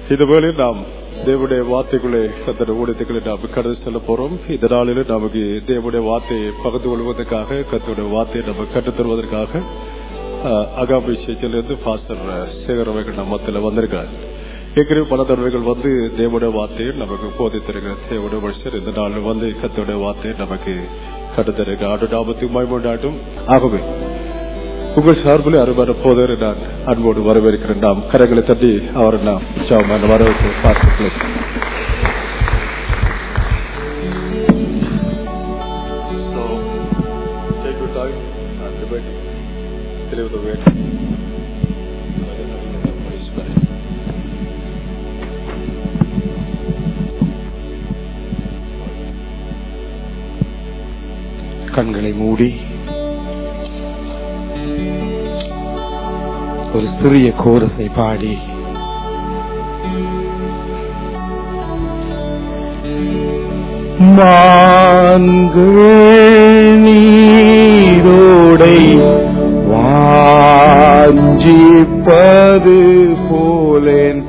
இதுவேளை நாம் தேவனுடைய வார்த்தைகளை கத்தட ஊழியத்துக்களை நாம் கடந்து செல்ல போறோம் இந்த நாளில நமக்கு தேவனுடைய வார்த்தையை பகிர்ந்து கொள்வதற்காக கத்தோடைய வார்த்தையை நம்ம கற்றுத் தருவதற்காக அகாபி சேர்ச்சிலிருந்து பாஸ்டர் சேகர் அவர்கள் நம்ம மத்தியில் வந்திருக்கிறார் ஏற்கனவே பல தடவைகள் வந்து தேவனுடைய வார்த்தையை நமக்கு போதித்திருக்கிற தேவனுடைய மனுஷர் இந்த நாள் வந்து கத்தோடைய வார்த்தையை நமக்கு கற்றுத்தருகிறார் ஆண்டு நாமத்துக்கு மயமண்டாட்டும் ஆகவே உங்கள் சார்பில் அருமையான போதர் நான் அன்போடு வரவேற்கிறேன் நாம் கரங்களை தட்டி அவரை நாம் உற்சாகமான வரவேற்று பாஸ்டர் பிளஸ் கண்களை மூடி ஒரு சிறிய கோரசை பாடி மான்கு நீரோடை வாஞ்சிப்பது போலேன்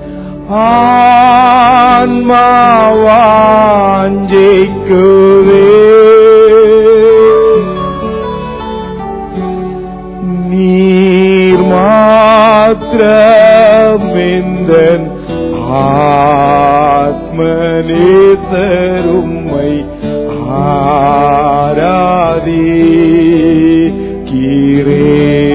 ஆன்மாவாஞ்சிக்குவே நீர் மாத்திரமெந்தன் ஆத்மநேசரும்மை ஆராதி கீரே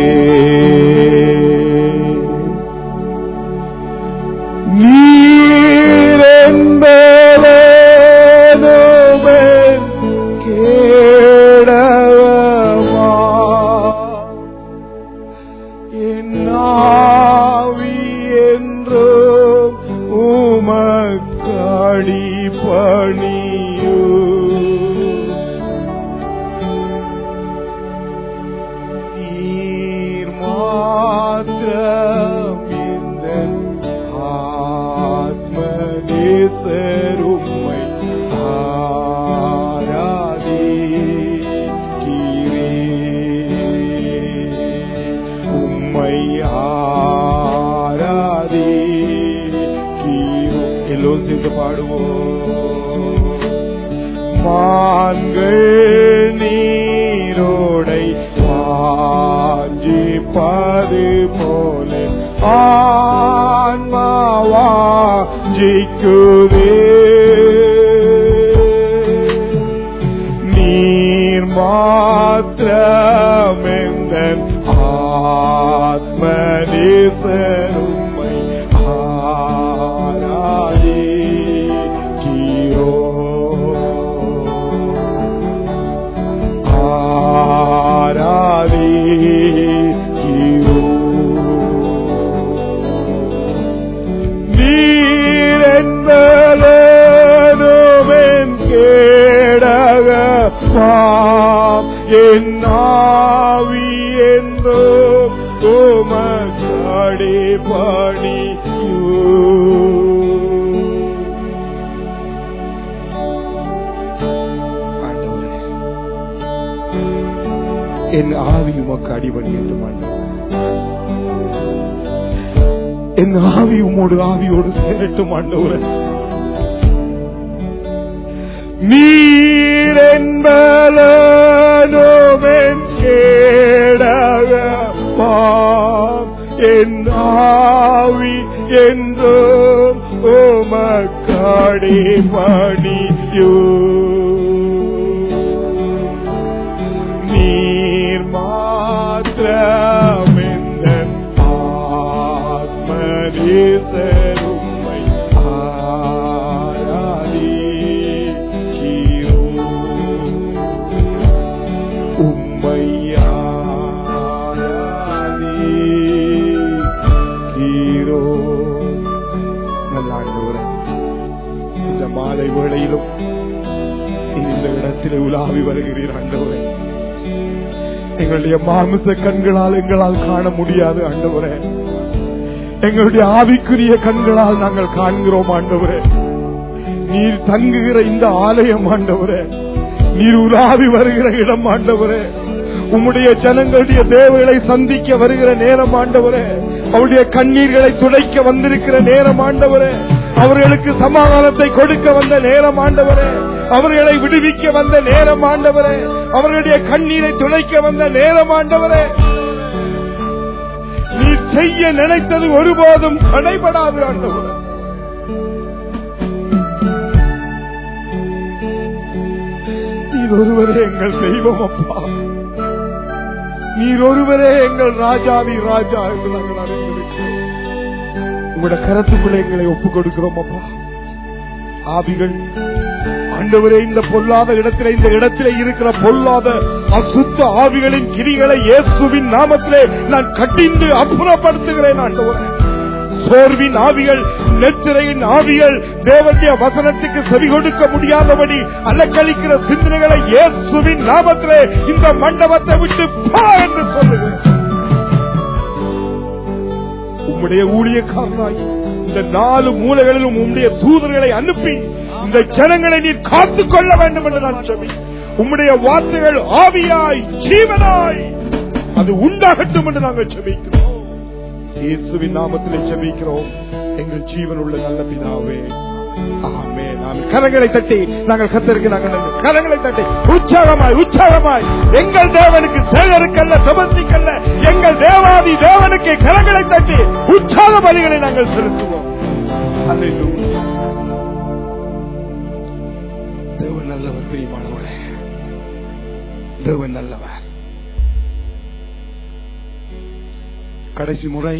நீரென்பேன் கேடவமா என்னாவி என்றும் உமக்கடி பணியோ நீர் மாத்திரம் இந்த ஆத்மநேசரும்மை ஆராதிக்கிறேன். உம்மை ஆராதிக்கிறோம். எல்லோரும் சேர்ந்து பாடுவோம் மான்கள் நீரோடை வாஞ்சிப்பது போல ஆன்மாவா ஜிக்குவே நீர் மாத்திரமெந்தன் ஆத்மநேசரும்மை ஆராதிக்கிறோம் நீரென்பலனுமென் கேடக பாம் என் ஆவி என்றும் உமக்கடி பணியூ ஆண்டவரே என் ஆவி உமக்கு அடிபடி என்று என் ஆவி உமோடு ஆவியோடு சேரட்டும் ஆண்டவரே நீர் என்பலனோமென் கேடக பாம் என் ஆவி என்றும் உமக்கடி பணியூ நீர் மாத்திரமெந்த ஆத்மநேசரும்மை ஆராதிக்கிறோம். உம்மை ஆராதிக்கிறோம். நல்ல ஆண்டவரே, இந்த மாலை வேளையிலும் இந்த இடத்திலே உலாவி வருகிறீர் ஆண்டவரே எங்களுடைய மாமிச கண்களால் எங்களால் காண முடியாது ஆண்டவரே எங்களுடைய ஆவிக்குரிய கண்களால் நாங்கள் காண்கிறோம் ஆண்டவரே நீர் தங்குகிற இந்த ஆலயம் ஆண்டவரே நீர் உலாவி வருகிற இடம் ஆண்டவரே உம்முடைய ஜனங்களுடைய தேவைகளை சந்திக்க வருகிற நேரம் ஆண்டவரே அவருடைய கண்ணீர்களை துடைக்க வந்திருக்கிற நேரம் ஆண்டவரே அவர்களுக்கு சமாதானத்தை கொடுக்க வந்த நேரம் ஆண்டவரே அவர்களை விடுவிக்க வந்த நேரம் ஆண்டவரே அவர்களுடைய கண்ணீரை துளைக்க வந்த நேரம் ஆண்டவரே நீ செய்ய நினைத்தது ஒருபோதும் தடைபடாது ஆண்டவரே நீர் ஒருவரே எங்கள் தெய்வம் அப்பா நீர் ஒருவரே எங்கள் ராஜாவி ராஜா என்று நாங்கள் அறிந்திருக்கிறோம் உங்களோட கரத்துக்குள்ள எங்களை ஒப்புக் கொடுக்கிறோம் அப்பா ஆவிகள் ஆண்டவரே இந்த பொல்லாத இடத்திலே இந்த இடத்திலே இருக்கிற பொல்லாத அசுத்த ஆவிகளின் கிரிகளை இயேசுவின் நாமத்திலே நான் கட்டிந்து அப்புறப்படுத்துகிறேன் ஆண்டவரே சோர்வின் ஆவிகள் நெற்றிரையின் ஆவிகள் தேவனுடைய வசனத்துக்கு செவி கொடுக்க முடியாதபடி அலக்களிக்கிற சிந்தனைகளை இயேசுவின் நாமத்திலே இந்த மண்டபத்தை விட்டு போ என்று சொல்லுகிறேன் உம்முடைய ஊழியக்காரனாய் இந்த நாலு மூலைகளிலும் உம்முடைய தூதர்களை அனுப்பி இந்த ஜனங்களை நீர் காத்துக் கொள்ள வேண்டும் என்று நான் சொல்லி உம்முடைய வார்த்தைகள் ஆவியாய் ஜீவனாய் அது உண்டாகட்டும் என்று நாங்கள் செபிக்கிறோம் இயேசுவின் நாமத்திலே செபிக்கிறோம் எங்கள் ஜீவன் உள்ள நல்ல பிதாவே ஆமே நாங்கள் கரங்களை தட்டி நாங்கள் கத்தருக்கு நாங்கள் நன்றி. கரங்களை தட்டி உற்சாகமாய் உற்சாகமாய் எங்கள் தேவனுக்கு சேகருக்கல்ல சமர்த்திக்கல்ல எங்கள் தேவாதி தேவனுக்கு கரங்களை தட்டி உற்சாக பலிகளை நாங்கள் செலுத்துவோம் அல்லேலூயா. தேவன் நல்லவர் பிரியமானவரே தேவன் நல்லவர் கடைசி முறை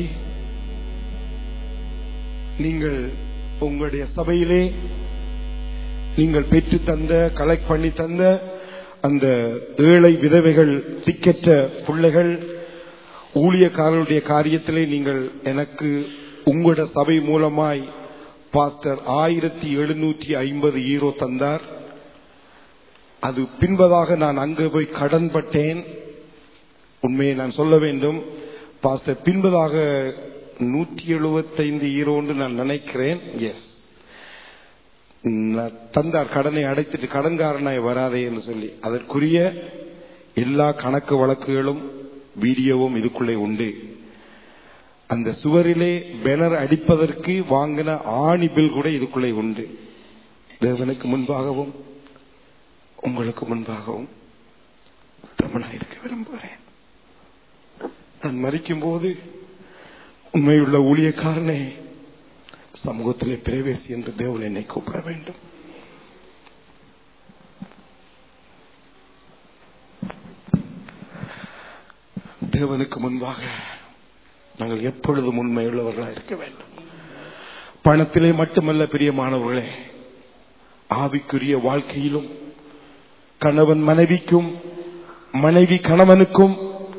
நீங்கள் உங்களுடைய சபையிலே நீங்கள் பெற்று தந்த கலெக்ட் பண்ணி தந்த அந்த ஏழை விதவைகள் திக்கற்ற பிள்ளைகள் ஊழியக்காரருடைய காரியத்திலே நீங்கள் எனக்கு உங்களோட சபை மூலமாய் பாஸ்டர் ஆயிரத்தி எழுநூற்றி ஐம்பது ஈரோ தந்தார் அது பின்பதாக நான் அங்கு போய் கடன்பட்டேன் உண்மையை நான் சொல்ல வேண்டும் பாஸ்டர் பின்பதாக நூற்றி எழுபத்தைந்து ஈரோன்னு நான் நினைக்கிறேன் எஸ் தந்தார் கடனை அடைத்துட்டு கடன்காரனாய் வராதே என்று சொல்லி அதற்குரிய எல்லா கணக்கு வழக்குகளும் வீடியோவும் இதுக்குள்ளே உண்டு அந்த சுவரிலே பேனர் அடிப்பதற்கு வாங்கின ஆணி பில் கூட இதுக்குள்ளே உண்டு தேவனுக்கு முன்பாகவும் உங்களுக்கு முன்பாகவும் தமிழாயிருக்க விரும்புகிறேன் நான் மறிக்கும் போது உண்மையுள்ள ஊழியக்காரனே சமூகத்திலே பிரவேசி என்று தேவன் என்னை கூப்பிட வேண்டும் தேவனுக்கு முன்பாக நாங்கள் எப்பொழுதும் உண்மையுள்ளவர்களாக இருக்க வேண்டும் பணத்திலே மட்டுமல்ல பிரியமானவர்களே ஆவிக்குரிய வாழ்க்கையிலும் கணவன் மனைவிக்கும் மனைவி கணவனுக்கும்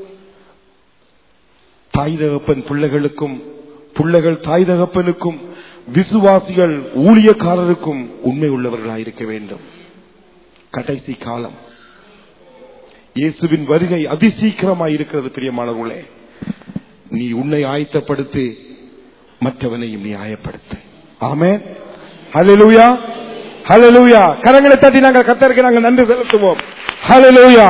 தாய் தகப்பன் பிள்ளைகளுக்கும் பிள்ளைகள் தாய் தகப்பனுக்கும் விசுவாசிகள் ஊழியக்காரருக்கும் உண்மை உள்ளவர்களாயிருக்க வேண்டும் கடைசி காலம் இயேசுவின் வருகை அதிசீக்கிரமாய் இருக்கிறது பிரியமானவர்களே நீ உன்னை ஆயத்தப்படுத்து மற்றவனையும் நீ ஆயப்படுத்து ஆமென் ஹalleluya ஹalleluya கரங்களை தட்டி நாங்கள் கத்தருக்கு நாங்கள் நன்றி செலுத்துவோம் ஹalleluya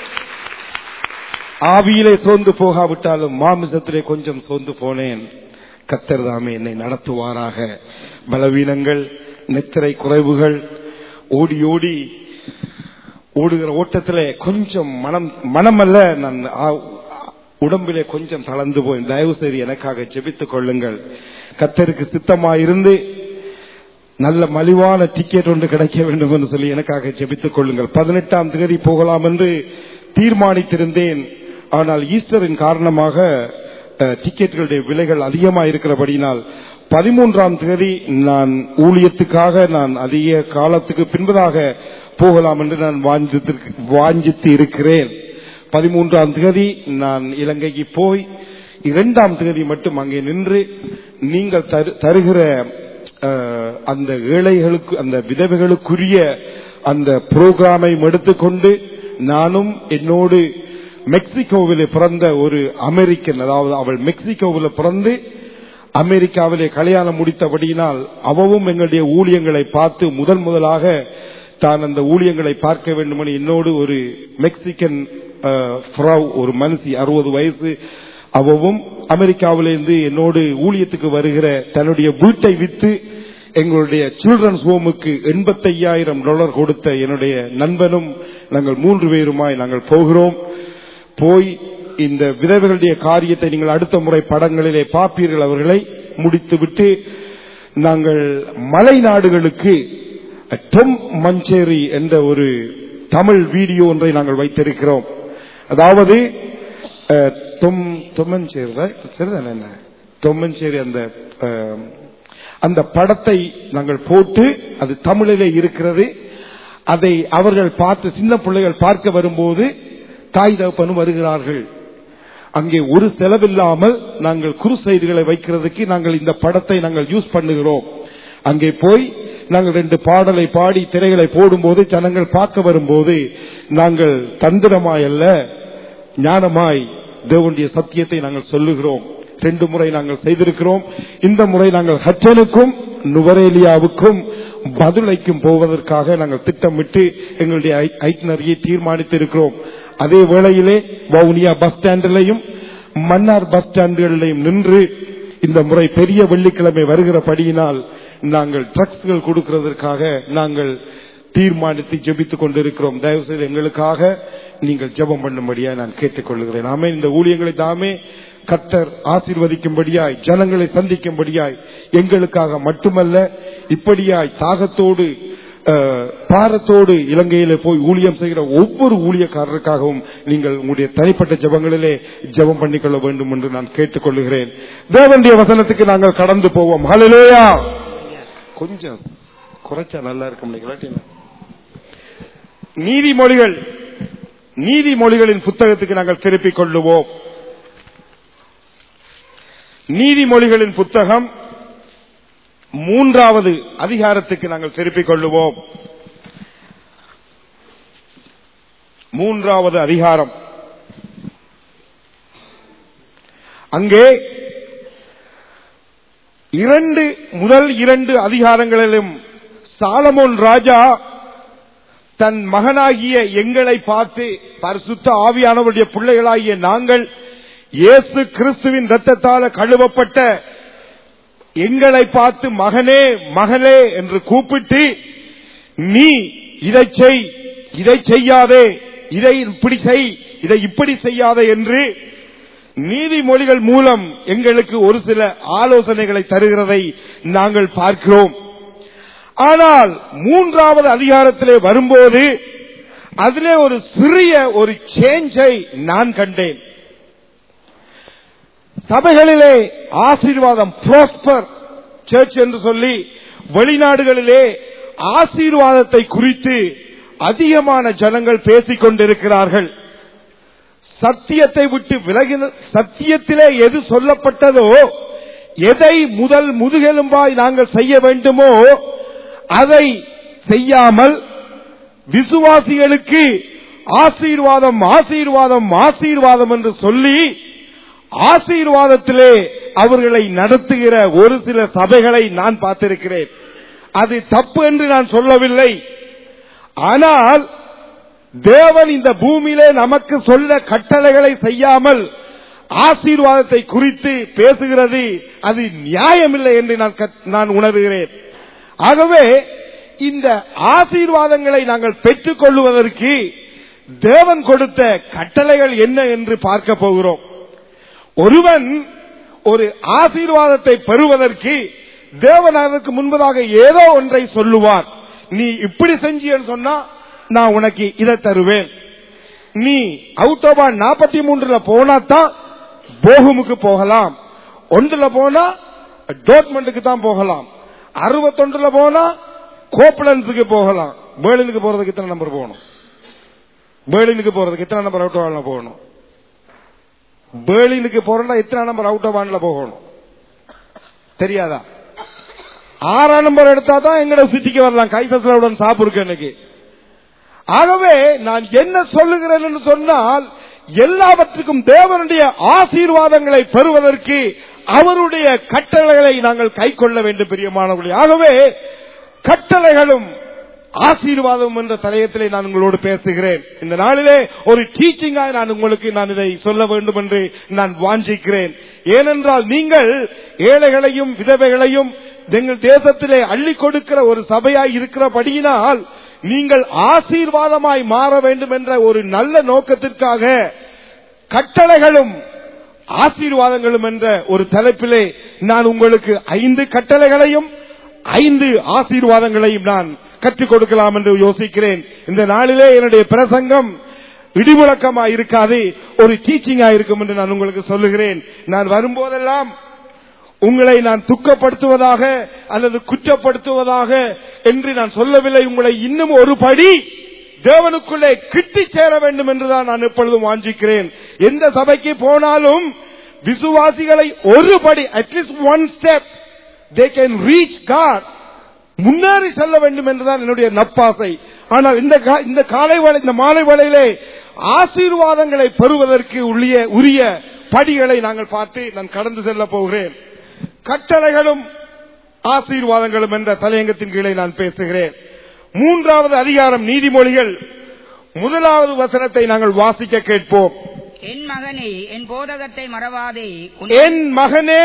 ஆவியிலே சோர்ந்து போகாவிட்டாலும் மாமிசத்திலே கொஞ்சம் சோர்ந்து போனேன் கத்தர் தாமே என்னை நடத்துவாராக பலவீனங்கள் நெத்திரை குறைவுகள் ஓடி ஓடி ஓடுகிற ஓட்டத்திலே கொஞ்சம் மனம் மனமல்ல நான் ஆ- உடம்பிலே கொஞ்சம் தளர்ந்து போய் தயவு செய்து எனக்காக ஜெபித்துக் கொள்ளுங்கள் கத்தருக்கு சித்தமாயிருந்து நல்ல மலிவான டிக்கெட் ஒன்று கிடைக்க வேண்டும் என்று சொல்லி எனக்காக ஜெபித்துக் கொள்ளுங்கள் பதினெட்டாம் தேதி போகலாம் என்று தீர்மானித்திருந்தேன் ஆனால் ஈஸ்டரின் காரணமாக அஹ், டிக்கெட்டுகளுடைய விலைகள் அதிகமாக இருக்கிறபடியினால் பதிமூன்றாம் தேதி நான் ஊழியத்துக்காக நான் அதிக காலத்துக்கு பின்பதாக போகலாம் என்று நான் வாஞ்சித்திருக்கு- வாஞ்சித்து இருக்கிறேன் பதிமூன்றாம் தேதி நான் இலங்கைக்கு போய் இரண்டாம் தேதி மட்டும் அங்கே நின்று நீங்கள் தரு- தருகிற அஹ், அந்த ஏழைகளுக்கு அந்த விதவைகளுக்குரிய அந்த புரோகிராமை எடுத்துக்கொண்டு நானும் என்னோடு மெக்சிகோவிலே பிறந்த ஒரு அமெரிக்கன் அதாவது அவள் மெக்சிகோவில் பிறந்து அமெரிக்காவிலே கல்யாணம் முடித்தபடியினால் அவவும் எங்களுடைய ஊழியங்களை பார்த்து முதல் முதலாக தான் அந்த ஊழியங்களை பார்க்க வேண்டும் என என்னோடு ஒரு மெக்சிகன் அஹ், ஃப்ரௌ, ஒரு மனுஷி அறுபது வயசு அவவும் அமெரிக்காவிலிருந்து என்னோடு ஊழியத்துக்கு வருகிற தன்னுடைய வீட்டை வித்து எங்களுடைய சில்ட்ரன்ஸ் ஹோமுக்கு எண்பத்தையாயிரம் டாலர் கொடுத்த என்னுடைய நண்பனும் நாங்கள் மூன்று பேருமாய் நாங்கள் போகிறோம் போய் இந்த விதவைகளுடைய காரியத்தை நீங்கள் அடுத்த முறை படங்களிலே பார்ப்பீர்கள் அவர்களை முடித்துவிட்டு நாங்கள் மலை நாடுகளுக்கு டொம் மஞ்சேரி என்ற ஒரு தமிழ் வீடியோ ஒன்றை நாங்கள் வைத்திருக்கிறோம் அதாவது அஹ், தொம் தொம்மஞ்சேரி right? சரிதானே என்ன தொம்மஞ்சேரி அந்த அஹ், அந்த படத்தை நாங்கள் போட்டு அது தமிழிலே இருக்கிறது அதை அவர்கள் பார்த்து சின்ன பிள்ளைகள் பார்க்க வரும்போது தாய் தகப்பனும் வருகிறார்கள் அங்கே ஒரு செலவில்லாமல் நாங்கள் குறுசெய்திகளை வைக்கிறதுக்கு நாங்கள் இந்த படத்தை நாங்கள் யூஸ் பண்ணுகிறோம் அங்கே போய் நாங்கள் ரெண்டு பாடலை பாடி திரைகளை போடும்போது ஜனங்கள் பார்க்க வரும்போது நாங்கள் தந்திரமாய் அல்ல ஞானமாய் தேவனுடைய சத்தியத்தை நாங்கள் சொல்லுகிறோம் ரெண்டு முறை நாங்கள் செய்திருக்கிறோம் இந்த முறை நாங்கள் ஹச்சனுக்கும் நுவரேலியாவுக்கும் பதிலைக்கும் போவதற்காக நாங்கள் திட்டமிட்டு எங்களுடைய ஐட்னரியை தீர்மானித்திருக்கிறோம் அதே வேளையிலே வவுனியா பஸ் ஸ்டாண்டிலையும் மன்னார் பஸ் ஸ்டாண்டுகளிலையும் நின்று இந்த முறை பெரிய வெள்ளிக்கிழமை வருகிறபடியினால் நாங்கள் ட்ரக்ஸ்கள் கொடுக்கிறதற்காக நாங்கள் தீர்மானித்து ஜெபித்துக் கொண்டிருக்கிறோம் தயவு செய்து எங்களுக்காக நீங்கள் ஜெபம் பண்ணும்படியா நான் கேட்டுக்கொள்கிறேன் ஆமே இந்த ஊழியங்களை தாமே கத்தர் ஆசீர்வதிக்கும்படியாய் ஜனங்களை சந்திக்கும்படியாய் எங்களுக்காக மட்டுமல்ல இப்படியாய் தாகத்தோடு அஹ், பாரத்தோடு இலங்கையிலே போய் ஊழியம் செய்கிற ஒவ்வொரு ஊழியக்காரருக்காகவும் நீங்கள் உங்களுடைய தனிப்பட்ட ஜெபங்களிலே ஜெபம் பண்ணிக்கொள்ள வேண்டும் என்று நான் கேட்டுக்கொள்கிறேன் தேவனுடைய வசனத்துக்கு நாங்கள் கடந்து போவோம் ஹalleluya கொஞ்சம் குறைச்சா நல்லா இருக்கும் நினைக்கிறேன் நீதிமொழிகள் நீதிமொழிகளின் புத்தகத்துக்கு நாங்கள் திருப்பிக் கொள்ளுவோம் நீதிமொழிகளின் புத்தகம் மூன்றாவது அதிகாரத்துக்கு நாங்கள் திருப்பிக் கொள்ளுவோம் மூன்றாவது அதிகாரம் அங்கே இரண்டு முதல் இரண்டு அதிகாரங்களிலும் சாலமோன் ராஜா தன் மகனாகிய எங்களை பார்த்து பரிசுத்த ஆவியானவருடைய பிள்ளைகளாகிய நாங்கள் இயேசு கிறிஸ்துவின் இரத்தத்தால கழுவப்பட்ட எங்களை பார்த்து மகனே மகளே என்று கூப்பிட்டு நீ இதை செய் இதை செய்யாதே இதை இப்படி செய் இதை இப்படி செய்யாதே என்று நீதிமொழிகள் மூலம் எங்களுக்கு ஒரு சில ஆலோசனைகளை தருகிறதை நாங்கள் பார்க்கிறோம் ஆனால் மூன்றாவது அதிகாரத்திலே வரும்போது அதிலே ஒரு சிறிய ஒரு சேஞ்சை நான் கண்டேன் சபைகளிலே ஆசீர்வாதம் புரோஸ்பர் சர்ச் என்று சொல்லி வெளிநாடுகளிலே ஆசீர்வாதத்தை குறித்து அதிகமான ஜனங்கள் பேசிக் கொண்டிருக்கிறார்கள் சத்தியத்தை விட்டு விலகின சத்தியத்திலே எது சொல்லப்பட்டதோ எதை முதல் முதுகெலும்பாய் நாங்கள் செய்ய வேண்டுமோ அதை செய்யாமல் விசுவாசிகளுக்கு ஆசீர்வாதம் ஆசீர்வாதம் ஆசீர்வாதம் என்று சொல்லி ஆசீர்வாதத்திலே அவர்களை நடத்துகிற ஒரு சில சபைகளை நான் பார்த்திருக்கிறேன் அது தப்பு என்று நான் சொல்லவில்லை ஆனால் தேவன் இந்த பூமியிலே நமக்கு சொல்ல கட்டளைகளை செய்யாமல் ஆசீர்வாதத்தை குறித்து பேசுகிறது அது நியாயமில்லை என்று நான் கத்- நான் உணர்கிறேன் ஆகவே இந்த ஆசீர்வாதங்களை நாங்கள் பெற்றுக் கொள்வதற்கு தேவன் கொடுத்த கட்டளைகள் என்ன என்று பார்க்க போகிறோம் ஒருவன் ஒரு ஆசீர்வாதத்தை பெறுவதற்கு தேவன் அதற்கு முன்பதாக ஏதோ ஒன்றை சொல்லுவார் நீ இப்படி செஞ்சியன்னு சொன்னா நான் உனக்கு இதை தருவேன் நீ அவுட்டோபா நாற்பத்தி மூன்றுல போனா தான் போகுமுக்கு போகலாம் ஒன்றுல போனா டோட்மெண்ட்டுக்கு தான் போகலாம் அறுபத்தொன்றுல போனா கோப்பலன்ஸுக்கு போகலாம் பேர்லினுக்கு போறதுக்கு எத்தனை நம்பர் போகணும் பேர்லினுக்கு போறதுக்கு எத்தனை நம்பர் அவுட்டோவான்ல போகணும் பேர்லினுக்கு போறதா எத்தனை நம்பர் அவுட்டோவான்ல போகணும் தெரியாதா ஆறாம் நம்பர் எடுத்தா தான் எங்கட சிட்டிக்கு வரலாம் கைசஸ்லவுடன் சாப்பிருக்கு எனக்கு ஆகவே நான் என்ன சொல்லுகிறேன் என்று சொன்னால் எல்லாவற்றுக்கும் தேவனுடைய ஆசீர்வாதங்களை பெறுவதற்கு அவருடைய கட்டளைகளை நாங்கள் கை கொள்ள வேண்டும் பிரியமானவர்களே ஆகவே கட்டளைகளும் ஆசீர்வாதம் என்ற தலையத்திலே நான் உங்களோடு பேசுகிறேன் இந்த நாளிலே ஒரு டீச்சிங்காக நான் உங்களுக்கு நான் இதை சொல்ல வேண்டும் என்று நான் வாஞ்சிக்கிறேன் ஏனென்றால் நீங்கள் ஏழைகளையும் விதவைகளையும் எங்கள் தேசத்திலே அள்ளி கொடுக்கிற ஒரு சபையாய் இருக்கிறபடியினால் நீங்கள் ஆசீர்வாதமாய் மாற வேண்டும் என்ற ஒரு நல்ல நோக்கத்திற்காக கட்டளைகளும் ஆசீர்வாதங்களும் என்ற ஒரு தலைப்பிலே நான் உங்களுக்கு ஐந்து கட்டளைகளையும் ஐந்து ஆசீர்வாதங்களையும் நான் கற்றுக் கொடுக்கலாம் என்று யோசிக்கிறேன் இந்த நாளிலே என்னுடைய பிரசங்கம் இடிமுழக்கமா இருக்காது ஒரு டீச்சிங்கா இருக்கும் என்று நான் உங்களுக்கு சொல்லுகிறேன் நான் வரும்போதெல்லாம் உங்களை நான் துக்கப்படுத்துவதாக அல்லது குற்றப்படுத்துவதாக என்று நான் சொல்லவில்லை உங்களை இன்னும் ஒரு படி தேவனுக்குள்ளே கிட்டி சேர வேண்டும் என்றுதான் நான் எப்பொழுதும் வாஞ்சிக்கிறேன் எந்த சபைக்கு போனாலும் விசுவாசிகளை ஒரு படி at least one step they can reach God முன்னேறி செல்ல வேண்டும் என்றுதான் என்னுடைய நப்பாசை ஆனால் இந்த கா- இந்த காலை வேளை இந்த மாலை வேளையிலே ஆசீர்வாதங்களை பெறுவதற்கு உரிய உரிய படிகளை நாங்கள் பார்த்து நான் கடந்து செல்ல போகிறேன் கட்டளைகளும் ஆசீர்வாதங்களும் என்ற தலையங்கத்தின் கீழே நான் பேசுகிறேன் மூன்றாவது அதிகாரம் நீதிமொழிகள் முதலாவது வசனத்தை நாங்கள் வாசிக்க கேட்போம் என் மகனே என் போதகத்தை மறவாதே உன் என் மகனே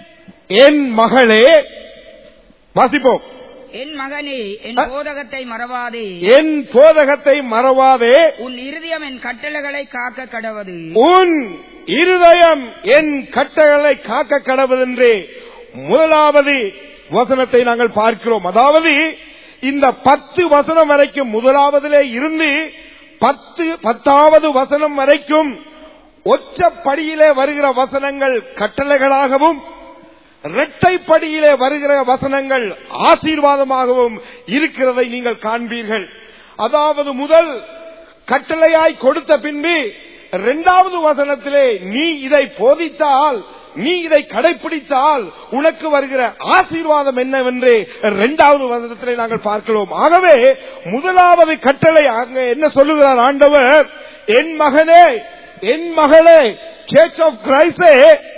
என் மகளே வாசிப்போம் என் மகனே என் அ- போதகத்தை மறவாதே என் போதகத்தை மறவாதே உன் இருதயம் என் கட்டளைகளை காக்க கடவது உன் இருதயம் என் கட்டளைகளை காக்க கடவுதென்றே முதலாவது வசனத்தை நாங்கள் பார்க்கிறோம் அதாவது இந்த பத்து வசனம் வரைக்கும் முதலாவதிலே இருந்து பத்து பத்தாவது வசனம் வரைக்கும் ஒற்றப்படியிலே வருகிற வசனங்கள் கட்டளைகளாகவும் இரட்டைப்படியிலே வருகிற வசனங்கள் ஆசீர்வாதமாகவும் இருக்கிறதை நீங்கள் காண்பீர்கள் அதாவது முதல் கட்டளையாய் கொடுத்த பின்பு இரண்டாவது வசனத்திலே நீ இதை போதித்தால் நீ இதை கடைபிடித்தால் உனக்கு வருகிற ஆசீர்வாதம் என்னவென்று இரண்டாவது வசனத்திலே நாங்கள் பார்க்கிறோம் ஆகவே முதலாவது கட்டளை அங்க என்ன சொல்லுகிறார் ஆண்டவர் என் மகனே என் மகளே சேர்ச் ஆஃப் கிரைஸ்டே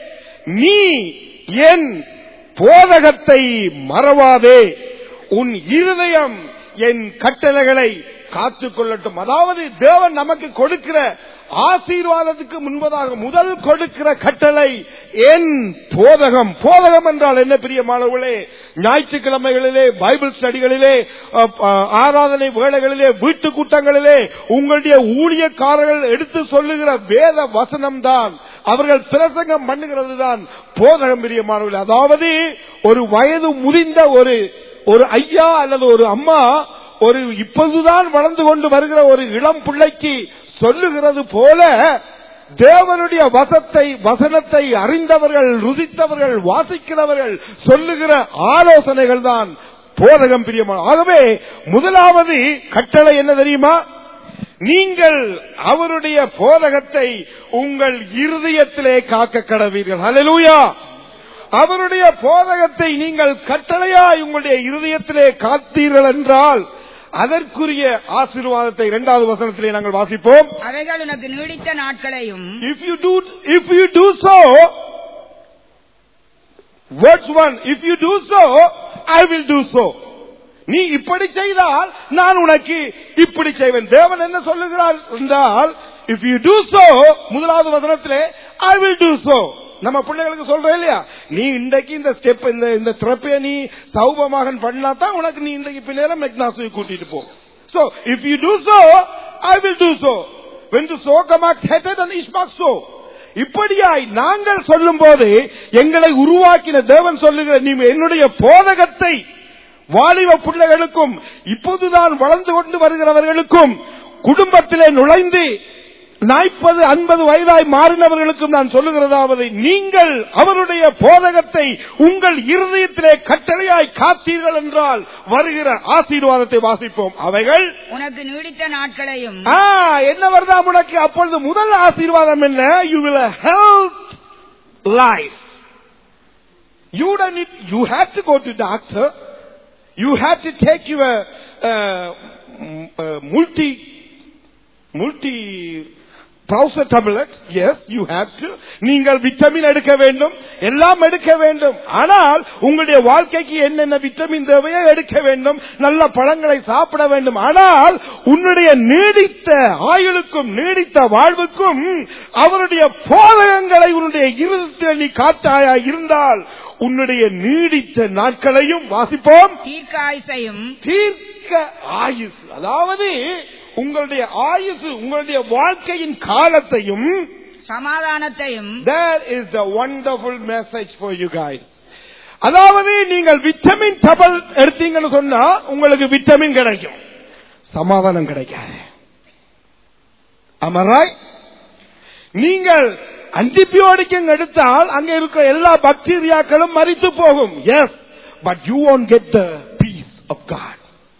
நீ என் போதகத்தை மறவாதே உன் இருதயம் என் கட்டளைகளை காத்துக் கொள்ளட்டும் அதாவது தேவன் நமக்கு கொடுக்கிற ஆசீர்வாதத்துக்கு முன்பதாக முதல் கொடுக்கிற கட்டளை என் போதகம் போதகம் என்றால் என்ன பிரியமானவர்களே ஞாயிற்றுக்கிழமைகளிலே பைபிள் ஸ்டடிகளிலே அ, அ, ஆராதனை வேளைகளிலே வீட்டு கூட்டங்களிலே உங்களுடைய ஊழியக்காரர்கள் எடுத்து சொல்லுகிற வேத வசனம்தான் அவர்கள் பிரசங்கம் பண்ணுகிறது தான் போதகம் பிரியமானவர்களே அதாவது ஒரு வயது முதிர்ந்த ஒரு ஒரு ஐயா அல்லது ஒரு அம்மா ஒரு இப்போதுதான் வளர்ந்து கொண்டு வருகிற ஒரு இளம் பிள்ளைக்கு சொல்லுகிறது போல தேவனுடைய வசத்தை வசனத்தை அறிந்தவர்கள் ருதித்தவர்கள் வாசிக்கிறவர்கள் சொல்லுகிற ஆலோசனைகள் தான் போதகம் பிரியமான ஆகவே முதலாவது கட்டளை என்ன தெரியுமா நீங்கள் அவருடைய போதகத்தை உங்கள் இருதயத்திலே காக்க கடவீர்கள் ஹalleluya அவருடைய போதகத்தை நீங்கள் கட்டளையாய் உங்களுடைய இருதயத்திலே காத்தீர்கள் என்றால் அதற்குரிய ஆசீர்வாதத்தை இரண்டாவது வசனத்திலே நாங்கள் வாசிப்போம் அவைகள் உனக்கு நீடித்த நாட்களையும் if you do if you do so verse 1 if you do so i will do so நீ இப்படி செய்தால் நான் உனக்கு இப்படி செய்வேன் தேவன் என்ன சொல்லுகிறார் என்றால் இஃப் யூ டூ சோ முதலாவது வசனத்திலே ஐ வில் டூ சோ நம்ம பிள்ளைகளுக்கு சொல்றோம் இல்லையா நீ இன்றைக்கு இந்த ஸ்டெப் இந்த இந்த திறப்பைய நீ சௌபமாக பண்ணா தான் உனக்கு நீ இன்றைக்கு பிள்ளைகளை மெக்னாசுவை கூட்டிட்டு போ so if you do so I will do so when to sow command hated and ishmak so இப்படியாய் நாங்கள் சொல்லும் போது எங்களை உருவாக்கின தேவன் சொல்லுகிற நீ என்னுடைய போதகத்தை வாலிப பிள்ளைகளுக்கும் இப்போதுதான் வளர்ந்து கொண்டு வருகிறவர்களுக்கும் குடும்பத்திலே நுழைந்து நாற்பது ஐம்பது வயதாய் மாறினவர்களுக்கும் நான் சொல்லுகிறதாவது நீங்கள் அவருடைய போதகத்தை உங்கள் இருதயத்திலே கட்டளையாய் காத்தீர்கள் என்றால் வருகிற ஆசீர்வாதத்தை வாசிப்போம் அவைகள் உனக்கு நீடித்த நாட்களையும் ஆ, என்ன வருதாம் உனக்கு அப்பொழுது முதல் ஆசீர்வாதம் என்ன you will health life you don't need you have to go to doctor you have to take your uh, mm, uh, multi multi browser tablet yes you have to நீங்கள் விட்டமின் எடுக்க வேண்டும் எல்லாம் எடுக்க வேண்டும் ஆனால் உங்களுடைய வாழ்க்கைக்கு என்னென்ன விட்டமின் தேவையோ எடுக்க வேண்டும் நல்ல பழங்களை சாப்பிட வேண்டும் ஆனால் உன்னுடைய நீடித்த ஆயுளுக்கும் நீடித்த வாழ்வுக்கும் அவருடைய போதகங்களை உன்னுடைய இருதயத்தில் நீ காத்தாயா இருந்தால் உன்னுடைய நீடித்த நாட்களையும் வாசிப்போம் தீர்க்காயுசையும் தீர்க்க ஆயுசு அதாவது உங்களுடைய ஆயுசு உங்களுடைய வாழ்க்கையின் காலத்தையும் சமாதானத்தையும் There is the wonderful message for you guys. அதாவது நீங்கள் விட்டமின் டபுள் எடுத்தீங்கன்னு சொன்னா உங்களுக்கு விட்டமின் கிடைக்கும் சமாதானம் கிடைக்காது அமராய் நீங்கள் ஆன்டிபியோட்டிக் எடுத்தால் அங்க இருக்கிற எல்லா பாக்டீரியாக்களும் மறித்து போகும் yes but you won't get the peace of God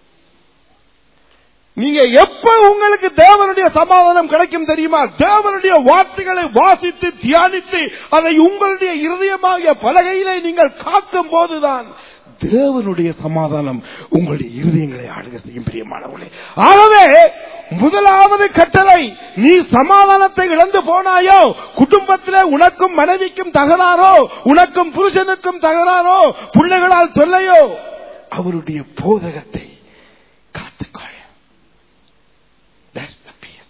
நீங்க எப்ப உங்களுக்கு தேவனுடைய சமாதானம் கிடைக்கும் தெரியுமா தேவனுடைய வார்த்தைகளை வாசித்து தியானித்து அதை உங்களுடைய இருதயமாகிய பலகையிலே நீங்கள் காக்கும் போதுதான் தேவனுடைய சமாதானம் உங்களுடைய இருதயங்களை ஆளுக செய்யும் பிரியமானவர்களே ஆகவே முதலாவது கட்டளை நீ சமாதானத்தை இழந்து போனாயோ குடும்பத்திலே உனக்கும் மனைவிக்கும் தகராறோ உனக்கும் புருஷனுக்கும் தகராறோ பிள்ளைகளால் தொல்லையோ அவருடைய போதகத்தை காத்துக்கொள் That's the peace.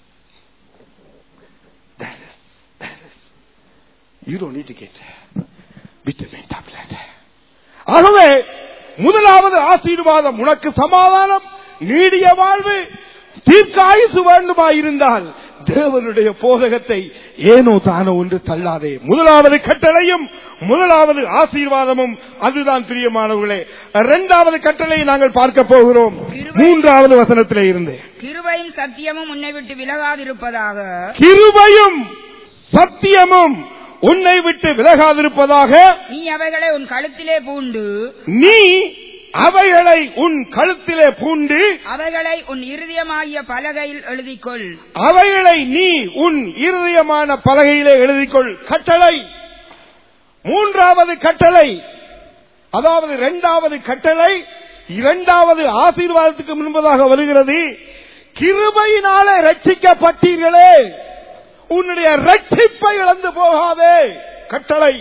That is, that is. You don't need to get vitamin tablet. ஆகவே முதலாவது ஆசீர்வாதம் உனக்கு சமாதானம் நீடிய வாழ்வு தீர்க்க ஆயுசு வேண்டுமாயிருந்தால் தேவனுடைய போதகத்தை ஏனோ தானோ ஒன்று தள்ளாதே முதலாவது கட்டளையும் முதலாவது ஆசீர்வாதமும் அதுதான் பிரியமானவர்களே இரண்டாவது கட்டளையை நாங்கள் பார்க்க போகிறோம் மூன்றாவது வசனத்திலே இருந்து கிருபையும் சத்தியமும் உன்னை விட்டு விலகாதிருப்பதாக கிருபையும் சத்தியமும் உன்னை விட்டு விலகாதிருப்பதாக நீ அவைகளை உன் கழுத்திலே பூண்டு நீ அவைகளை உன் கழுத்திலே பூண்டு அவைகளை உன் இருதயமாகிய பலகையில் எழுதிக்கொள் அவைகளை நீ உன் இருதயமான பலகையிலே எழுதிக்கொள் கட்டளை மூன்றாவது கட்டளை அதாவது இரண்டாவது கட்டளை இரண்டாவது ஆசீர்வாதத்துக்கு முன்பதாக வருகிறது கிருபையினாலே ரட்சிக்கப்பட்டீர்களே உன்னுடைய ரட்சிப்பை இழந்து போகாதே கட்டளை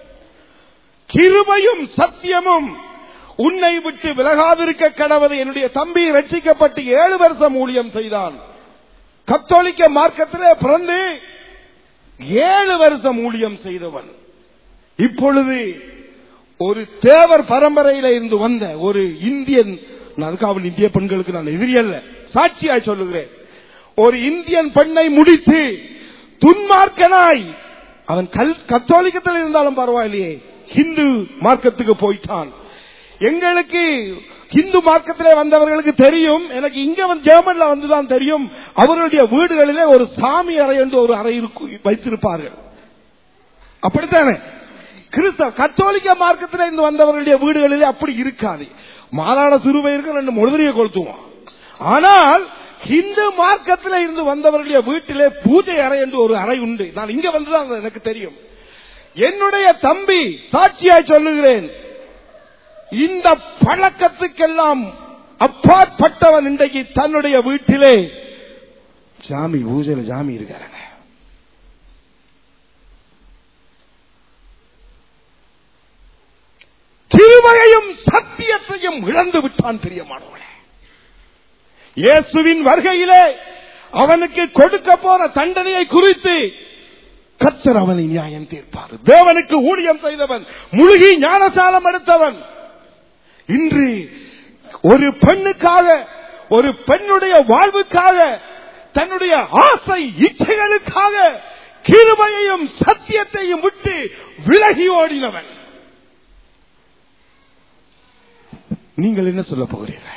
கிருபையும் சத்தியமும் உன்னை விட்டு விலகாதிருக்க கடவுது என்னுடைய தம்பி ரட்சிக்கப்பட்டு ஏழு வருஷம் ஊழியம் செய்தான் கத்தோலிக்க மார்க்கத்திலே பிறந்து ஏழு வருஷம் ஊழியம் செய்தவன் இப்பொழுது ஒரு தேவர் பரம்பரையில இருந்து வந்த ஒரு இந்தியன் நான் அதுக்கு அவன் இந்திய பெண்களுக்கு நான் எதிரி அல்ல சாட்சியாய் சொல்லுகிறேன் ஒரு இந்தியன் பெண்ணை முடித்து துன்மார்க்கனாய் அவன் கல் கத்தோலிக்கத்தில் இருந்தாலும் பரவாயில்லையே ஹிந்து மார்க்கத்துக்கு போயிட்டான் எங்களுக்கு ஹிந்து மார்க்கத்திலே வந்தவர்களுக்கு தெரியும் எனக்கு இங்க வந்து ஜெர்மன்ல வந்துதான் தெரியும் அவர்களுடைய வீடுகளிலே ஒரு சாமி அறை என்று ஒரு அறை இருக்கு- வைத்திருப்பார்கள் அப்படித்தானே கிறிஸ்தவ கத்தோலிக்க மார்க்கத்தில் இருந்து வந்தவர்களுடைய வீடுகளிலே அப்படி இருக்காது மாதாட சிறுவை இருக்க ரெண்டு முழுதறிய கொளுத்துவான் ஆனால் இந்து மார்க்கத்தில் இருந்து வந்தவர்களுடைய வீட்டிலே பூஜை அறை என்று ஒரு அறை உண்டு நான் இங்க வந்துதான் அது எனக்கு தெரியும் என்னுடைய தம்பி சாட்சியாய் சொல்லுகிறேன் இந்த பழக்கத்துக்கெல்லாம் அப்பாற்பட்டவன் இன்றைக்கு தன்னுடைய வீட்டிலே ஜாமி பூஜையில ஜாமி இருக்காருங்க கிருபையையும் சத்தியத்தையும் இழந்து விட்டான் பிரியமானவனே இயேசுவின் வருகையிலே அவனுக்கு கொடுக்க போற தண்டனையை குறித்து கர்த்தர் அவனை நியாயம் தீர்ப்பார் தேவனுக்கு ஊழியம் செய்தவன் முழுகி ஞானசாலம் எடுத்தவன் இன்று ஒரு பெண்ணுக்காக ஒரு பெண்ணுடைய வாழ்வுக்காக தன்னுடைய ஆசை இச்சைகளுக்காக கிருபையையும் சத்தியத்தையும் விட்டு விலகி ஓடினவன் நீங்கள் என்ன சொல்ல போகிறீர்கள்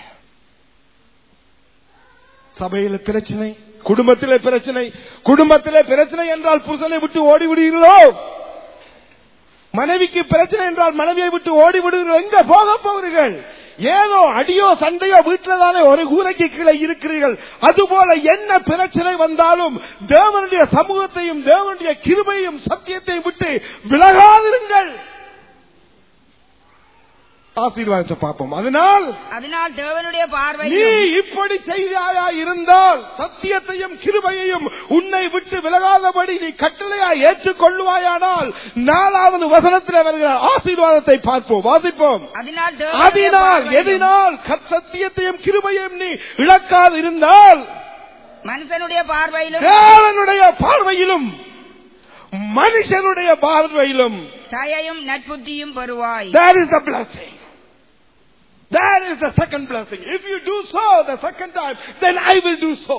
சபையில பிரச்சனை குடும்பத்திலே பிரச்சனை குடும்பத்திலே பிரச்சனை என்றால் புருஷனை விட்டு ஓடி விடுகிறீர்களோ மனைவிக்கு பிரச்சனை என்றால் மனைவியை விட்டு ஓடி விடுகிறீர்கள் எங்க போக போகிறீர்கள் ஏதோ அடியோ சண்டையோ வீட்டில தானே ஒரு கூரைக்கு கீழே இருக்கிறீர்கள் அதுபோல என்ன பிரச்சனை வந்தாலும் தேவனுடைய சமூகத்தையும் தேவனுடைய கிருபையும் சத்தியத்தையும் விட்டு விலகாதிருங்கள் ஆசீர்வாதத்தை பார்ப்போம் அதனால் அதனால் தேவனுடைய நீ பார்வையிலும் இப்படி செய்தாயா இருந்தால் சத்தியத்தையும் கிருபையையும் உன்னை விட்டு விலகாதபடி நீ கட்டளையா ஏற்றுக்கொள்வாயானால் நாலாவது வசனத்தில் வருகிறார் ஆசீர்வாதத்தை பார்ப்போம் வாசிப்போம் அதனால் அதனால் தேவனுடைய பார்வையிலும் எதினால் கத் சத்தியத்தையும் கிருபையும் நீ இழக்காது இருந்தால் மனுஷனுடைய பார்வையிலும் தேவனுடைய பார்வையிலும் மனுஷனுடைய பார்வையிலும் தயையும் நட்புத்தியும் பெறுவாய் That is the blessing. That is the second blessing. If you do so the second time, then I will do so.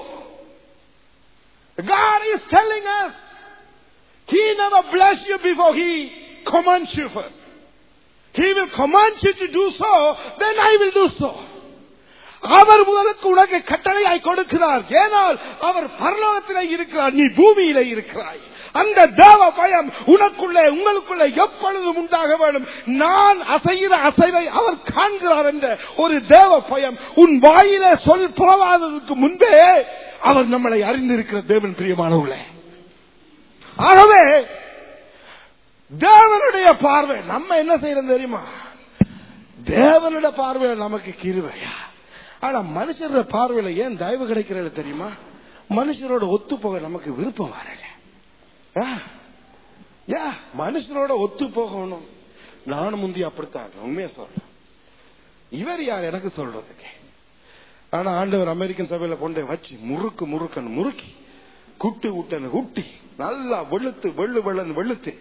God is telling us, He never bless you before He commands you first. He will command you to do so, then I will do so. அவர் முதலுக்கு உனக்கு கட்டளையாய் கொடுக்கிறார் ஏனால் அவர் பரலோகத்திலே இருக்கிறார் நீ பூமியிலே இருக்கிறாய் அந்த தேவ பயம் உனக்குள்ளே உங்களுக்குள்ளே எப்பொழுதும் உண்டாக வேண்டும் நான் அசைகிற அசைவை அவர் காண்கிறார் என்ற ஒரு தேவ பயம் உன் வாயிலே சொல் புறவாததுக்கு முன்பே அவர் நம்மளை அறிந்திருக்கிற தேவன் பிரியமானவர்களே ஆகவே தேவனுடைய பார்வை நம்ம என்ன செய்யறோம் தெரியுமா தேவனுடைய பார்வையில நமக்கு கிருவையா ஆனா மனுஷரோட பார்வையில ஏன் தயவு கிடைக்கிறது தெரியுமா மனுஷரோட ஒத்து போக நமக்கு விருப்பம் வரல ஆ? யா மனுஷனோட ஒத்து போகணும் நானும் முந்தி அப்படித்தான் உண்மையா சொல்றேன் இவர் யார் எனக்கு சொல்றதுக்கு ஆனா ஆண்டவர் அமெரிக்கன் சபையில கொண்டு வச்சு முறுக்கு முறுக்கன் முறுக்கி குட்டு விட்டன குட்டி நல்லா வெளுத்து வெள்ளு வெள்ளன் வெளுத்து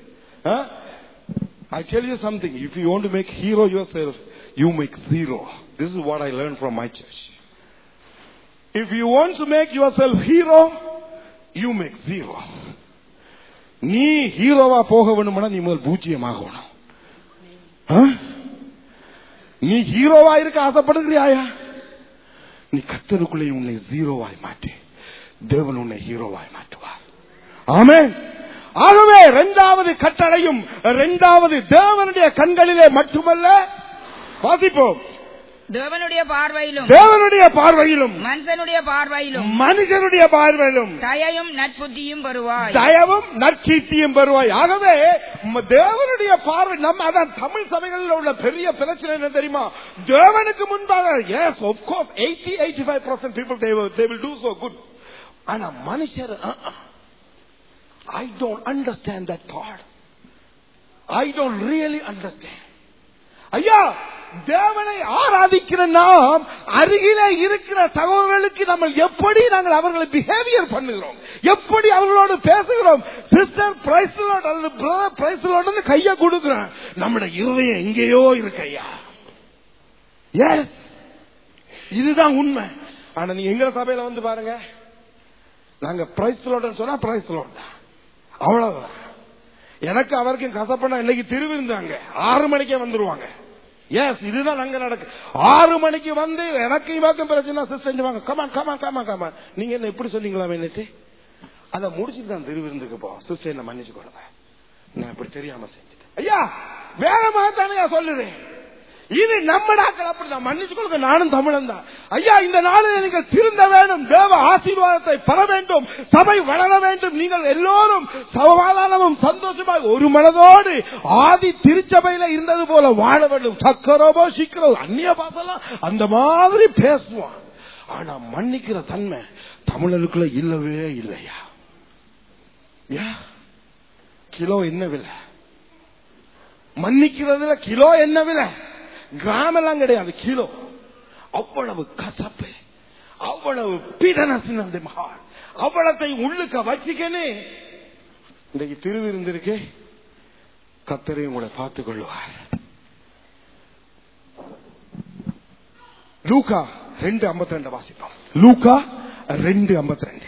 I tell you something. If you want to make hero yourself, you make zero. This is what I learned from my church. If you want to make yourself hero, you make zero. நீ ஹீரோவா போக வேணும்னா நீ முதல் பூஜ்ஜியம் ஆகணும் ஆ? நீ ஹீரோவா இருக்க ஆசைப்படுகிறியாயா நீ கத்தருக்குள்ளே உன்னை ஜீரோவாய் மாற்றி தேவன் உன்னை ஹீரோவாய் மாற்றுவார் ஆமென் ஆகவே இரண்டாவது கட்டளையும் இரண்டாவது தேவனுடைய கண்களிலே மட்டுமல்ல வாசிப்போம் தேவனுடைய பார்வையிலும் தேவனுடைய பார்வையிலும் மனுஷனுடைய பார்வையிலும் மனிதனுடைய பார்வையிலும் தயையும் நட்புத்தியும் பெறுவாய் தயவும் நற்கீர்த்தியும் பெறுவாய் ஆகவே ம- தேவனுடைய பார்வை நம்ம அதான் தமிழ் சபைகளில் உள்ள பெரிய பிரச்சனை என்ன தெரியுமா தேவனுக்கு முன்பாக yes of course 80 85% percent people they will they will do so good ஆனா மனுஷர் I don't understand that thought I don't really understand ஐயா தேவனை ஆராதிக்கிற நாம் அருகிலே இருக்கிற சகோதரர்களுக்கு நம்ம எப்படி நாங்கள் அவர்களை பிஹேவியர் பண்ணுகிறோம் எப்படி அவர்களோடு பேசுகிறோம் சிஸ்டர் பிரைஸ்லோட் அல்லது பிரதர் பிரைஸ்லோட் கைய கொடுக்கிறோம் நம்முடைய இருதயம் எங்கேயோ இருக்கு ஐயா எஸ் இதுதான் உண்மை ஆனா நீ எங்க சபையில வந்து பாருங்க நாங்க பிரைஸ்லோட்னு சொன்னா பிரைஸ்லோட் தான் அவ்வளவுதான் எனக்கு அவருக்கும் கசப்பனா இன்னைக்கு திருவிருந்தாங்க ஆறு மணிக்கே வந்துருவாங்க எஸ் இதுதான் அங்க நடக்கு ஆறு மணிக்கு வந்து எனக்கு இவாக்கும் பிரச்சனை சிஸ்டர் வாங்க கமான் கமான் கமான் கமான் நீங்க என்ன எப்படி சொன்னீங்களா என்னட்டு அதை முடிச்சுட்டு தான் திருவிருந்துக்கு போ சிஸ்டர் என்ன மன்னிச்சு கொடுங்க நான் இப்படி தெரியாம செஞ்சுட்டேன் ஐயா வேகமாக தானே சொல்லுறேன் இது நம்ம நாட்கள் அப்படிதான் மன்னிச்சு கொடுங்க நானும் தமிழன் தான் ஐயா இந்த நாளில் நீங்கள் திருந்த வேண்டும் தேவ ஆசீர்வாதத்தை பெற வேண்டும் சபை வளர வேண்டும் நீங்கள் எல்லோரும் சமாதானமும் சந்தோஷமாக ஒரு மனதோடு ஆதி திருச்சபையில இருந்தது போல வாழ வேண்டும் சக்கரோபோ சிக்கரோ அந்நிய பாசலாம் அந்த மாதிரி பேசுவான் ஆனா மன்னிக்கிற தன்மை தமிழருக்குள்ள இல்லவே இல்லையா யா கிலோ என்ன விலை மன்னிக்கிறதுல கிலோ என்ன விலை கிராம் எல்லாம் கிடையாது கிலோ அவ்வளவு கசப்பு அவ்வளவு பீடனசின் அந்த மகான் அவ்வளத்தை உள்ளுக்க வச்சுக்கனே இன்றைக்கு திருவிருந்திருக்கே கத்தரை உங்களை பார்த்துக் கொள்வார் லூகா ரெண்டு ஐம்பத்தி ரெண்டு வாசிப்போம் லூகா ரெண்டு ஐம்பத்தி ரெண்டு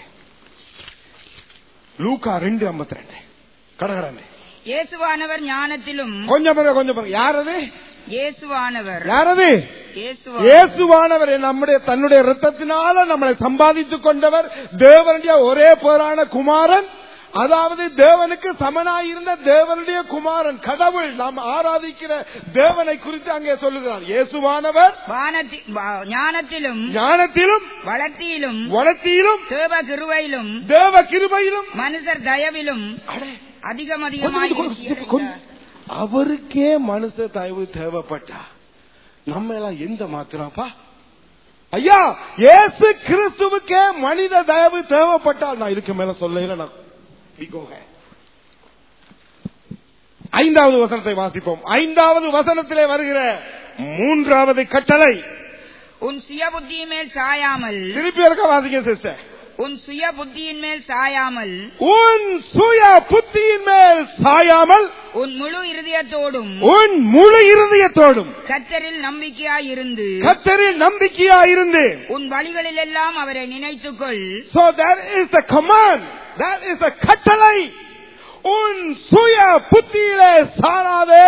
லூகா ரெண்டு ஐம்பத்தி ரெண்டு கடகடமே இயேசுவானவர் ஞானத்திலும் கொஞ்சம் பாருங்க கொஞ்சம் பாருங்க யாரது இயேசுவானவர் யாரது இயேசுவானவர் இயேசுவானவர் நம்முடைய தன்னுடைய ரத்தத்தினால நம்மளை சம்பாதித்துக் கொண்டவர் தேவனுடைய ஒரே பேரான குமாரன் அதாவது தேவனுக்கு சமனாயிருந்த தேவனுடைய குமாரன் கடவுள் நாம் ஆராதிக்கிற தேவனை குறித்து அங்கே சொல்லுகிறார் இயேசுவானவர் வானத்தி வா- ஞானத்திலும் ஞானத்திலும் வளர்த்தியிலும் வளர்ச்சியிலும் தேவ கிருபையிலும் தேவ கிருபையிலும் மனுஷர் தயவிலும் அடே, அதிகம் கொஞ்சம் அதிகமாய் கொஞ்சம் கொஞ்சம் கொஞ்சம். அவருக்கே மனுஷ தயவு தேவைப்பட்டா நம்ம எல்லாம் எந்த மாத்திராப்பா ஐயா இயேசு கிறிஸ்துவுக்கே மனித தயவு தேவைப்பட்டால் நான் இதுக்கு மேல சொல்லல நான் விகோக. ஐந்தாவது வசனத்தை வாசிப்போம் ஐந்தாவது வசனத்திலே வருகிற மூன்றாவது கட்டளை உன் சுய புத்தியின் மேல் சாயாமல் திருப்பி இருக்க வாசிக்க சிஸ்டர் உன் சுய புத்தியின் மேல் சாயாமல் உன் சுய புத்தியின் மேல் சாயாமல் உன் முழு இருதயத்தோடும் உன் முழு இருதயத்தோடும் கத்தரில் நம்பிக்கையாயிருந்து கத்தரில் நம்பிக்கையா இருந்து உன் வழிகளில் எல்லாம் அவரை நினைத்துக்கொள் So that is the command. That is the கட்டளை உன் சுய புத்தியிலே சாராதே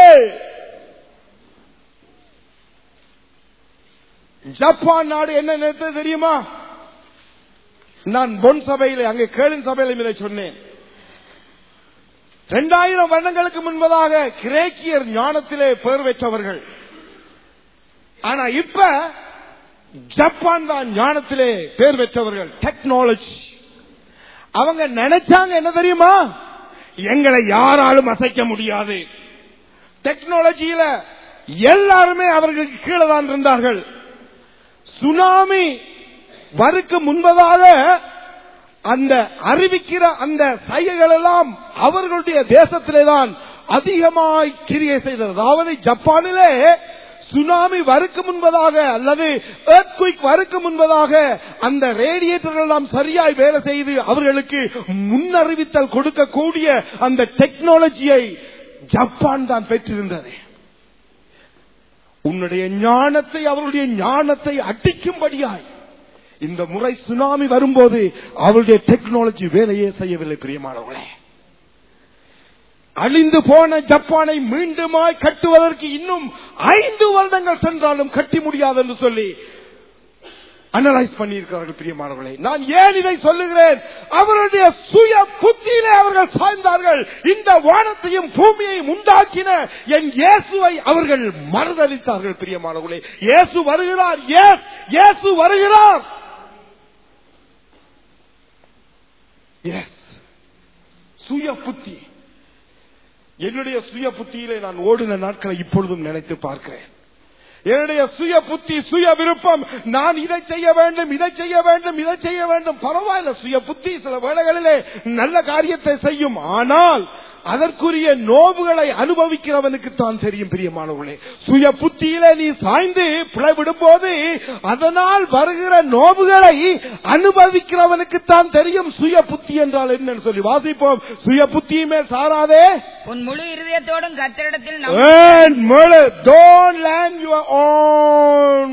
ஜப்பான் நாடு என்ன நினைத்தது தெரியுமா நான் பொன் சபையிலே அங்கே கேளின் சபையிலும் இதை சொன்னேன் இரண்டாயிரம் வருடங்களுக்கு முன்பதாக கிரேக்கியர் ஞானத்திலே பெயர் பெற்றவர்கள் ஆனா இப்ப ஜப்பான் தான் ஞானத்திலே பேர் பெற்றவர்கள் டெக்னாலஜி அவங்க நினைச்சாங்க என்ன தெரியுமா எங்களை யாராலும் அசைக்க முடியாது டெக்னாலஜியில எல்லாருமே அவர்களுக்கு கீழே தான் இருந்தார்கள் சுனாமி வருக்கு முன்பதாக அந்த அறிவிக்கிற அந்த சைகைகள் எல்லாம் அவர்களுடைய தேசத்திலே தான் அதிகமாய் கிரியை செய்தது அதாவது ஜப்பானிலே சுனாமி வருக்கு முன்பதாக அல்லது earthquake வருக்கு முன்பதாக அந்த ரேடியேட்டர்கள் எல்லாம் சரியாய் வேலை செய்து அவர்களுக்கு முன்னறிவித்தல் கொடுக்கக்கூடிய அந்த டெக்னாலஜியை ஜப்பான் தான் பெற்றிருந்தது உன்னுடைய ஞானத்தை அவருடைய ஞானத்தை அடிக்கும்படியாய் இந்த முறை சுனாமி வரும்போது அவருடைய டெக்னாலஜி வேலையே செய்யவில்லை பிரியமானவர்களே அழிந்து போன ஜப்பானை மீண்டுமாய் கட்டுவதற்கு இன்னும் ஐந்து வருடங்கள் சென்றாலும் கட்டி முடியாது என்று சொல்லி அனலைஸ் பண்ணியிருக்கிறார்கள் பிரியமானவர்களே நான் ஏன் இதை சொல்லுகிறேன் அவருடைய சுய புத்தியிலே அவர்கள் சாய்ந்தார்கள் இந்த வானத்தையும் பூமியையும் உண்டாக்கின என் இயேசுவை அவர்கள் மறுதளித்தார்கள் பிரியமானவர்களே இயேசு வருகிறார் எஸ் இயேசு வருகிறார் எஸ் சுய புத்தி என்னுடைய சுய புத்தியிலே நான் ஓடின நாட்களை இப்பொழுதும் நினைத்து பார்க்கிறேன் என்னுடைய சுய புத்தி சுய விருப்பம் நான் இதை செய்ய வேண்டும் இதை செய்ய வேண்டும் இதை செய்ய வேண்டும் பரவாயில்ல சுய புத்தி சில வேளைகளிலே நல்ல காரியத்தை செய்யும் ஆனால் அதற்குரிய நோவுகளை அனுபவிக்கிறவனுக்கு தான் தெரியும் பிரியமானவர்களே சுய புத்தியிலே நீ சாய்ந்து பிளவிடும் போது அதனால் வருகிற நோவுகளை அனுபவிக்கிறவனுக்கு தான் தெரியும் சுய புத்தி என்றால் என்னன்னு சொல்லி வாசிப்போம் சுய புத்தியுமே சாராதே உன் முழு இருதயத்தோடும் கத்தரிடத்தில் And murder. Don't land your own.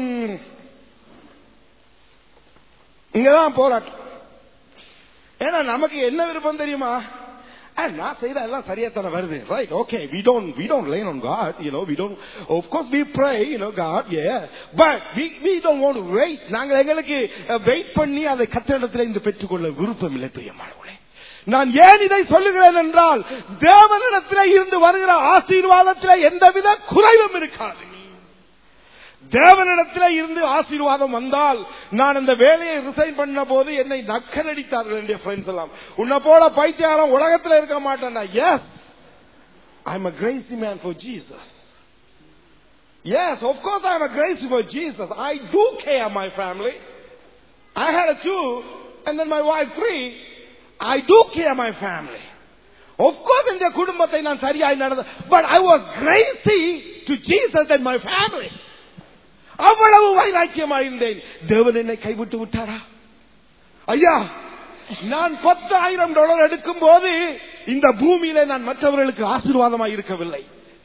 இங்கதான் போராட்டம் ஏன்னா நமக்கு என்ன விருப்பம் தெரியுமா ஆ, நான் செய்த எல்லாம் சரியா தானே வருது right okay we don't we don't line on God you know we don't of course we pray you know God a but we we don't want to wait நாங்கள் எங்களுக்கு வெயிட் பண்ணி அதை கத்திடத்தில் இருந்து பெற்றுக்கொள்ள விருப்பம் இல்லை பிரியமானவர்களே நான் ஏன் இதை சொல்லுகிறேன் என்றால் தேவனிடத்திலே இருந்து வருகிற ஆசீர்வாதத்திலே எந்தவித குறைவும் இருக்காது தேவனிடத்திலே இருந்து ஆசீர்வாதம் வந்தால் நான் அந்த வேலையை ரிசைன் பண்ண போது என்னை நக்கலடித்தார்கள் என்னுடைய ஃப்ரெண்ட்ஸ் எல்லாம் உன்னை போல பைத்தியாரம் உலகத்தில் இருக்க மாட்டேன் yes I am a crazy man for Jesus Yes, of course I am a grace for Jesus. I do care my family. I had a two and then my wife three. I do care my family. Of course இந்த குடும்பத்தை நான் சரியாய் நடந்த but I was crazy to Jesus and my family. அவ்வளவு வைராக்கியமாயிருந்தேன் தேவன் என்னை கைவிட்டு விட்டாரா ஐயா நான் பத்தாயிரம் டாலர் எடுக்கும் போது இந்த பூமியில நான் மற்றவர்களுக்கு ஆசீர்வாதமாய் இருக்கவில்லை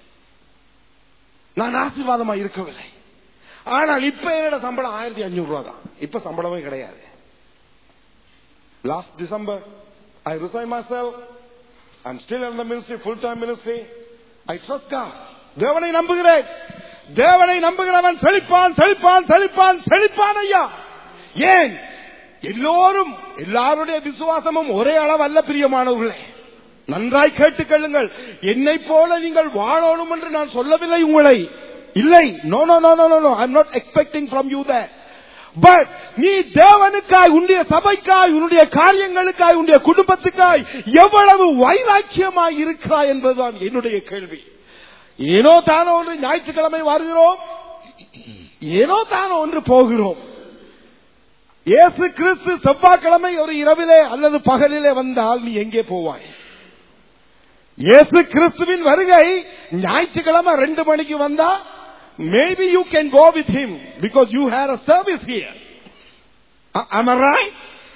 நான் ஆசீர்வாதமாய் இருக்கவில்லை ஆனால் இப்ப என்னோட சம்பளம் ஆயிரத்தி அஞ்சூறு ரூபா தான் இப்ப சம்பளமே கிடையாது last December I resign my cell I'm still in the ministry full time ministry I trust God தேவனை நம்புகிறேன் தேவனை நம்புகிறவன் செழிப்பான் செழிப்பான் செழிப்பான் செழிப்பான் ஐயா ஏன் எல்லோரும் எல்லாருடைய விசுவாசமும் ஒரே அளவு அல்ல பிரியமானவர்களே நன்றாய் கேட்டுக்கொள்ளுங்கள் என்னை போல நீங்கள் வாழணும் என்று நான் சொல்லவில்லை உங்களை இல்லை no no no no no I am not expecting from you that but நீ தேவனுக்காய் உன்னுடைய சபைக்காய் உன்னுடைய காரியங்களுக்காய் உன்னுடைய குடும்பத்துக்காய் எவ்வளவு வைராக்கியமாய் இருக்கிறாய் என்பதுதான் என்னுடைய கேள்வி ஏனோ தானோ ஒன்று ஞாயிற்றுக்கிழமை வருகிறோம் ஏனோ தானோ ஒன்று போகிறோம் இயேசு கிறிஸ்து செவ்வாய்க்கிழமை ஒரு இரவிலே அல்லது பகலிலே வந்தால் நீ எங்கே போவாய் இயேசு கிறிஸ்துவின் வருகை ஞாயிற்றுக்கிழமை ரெண்டு மணிக்கு வந்தா maybe you can go with him because you hear a service here am I right?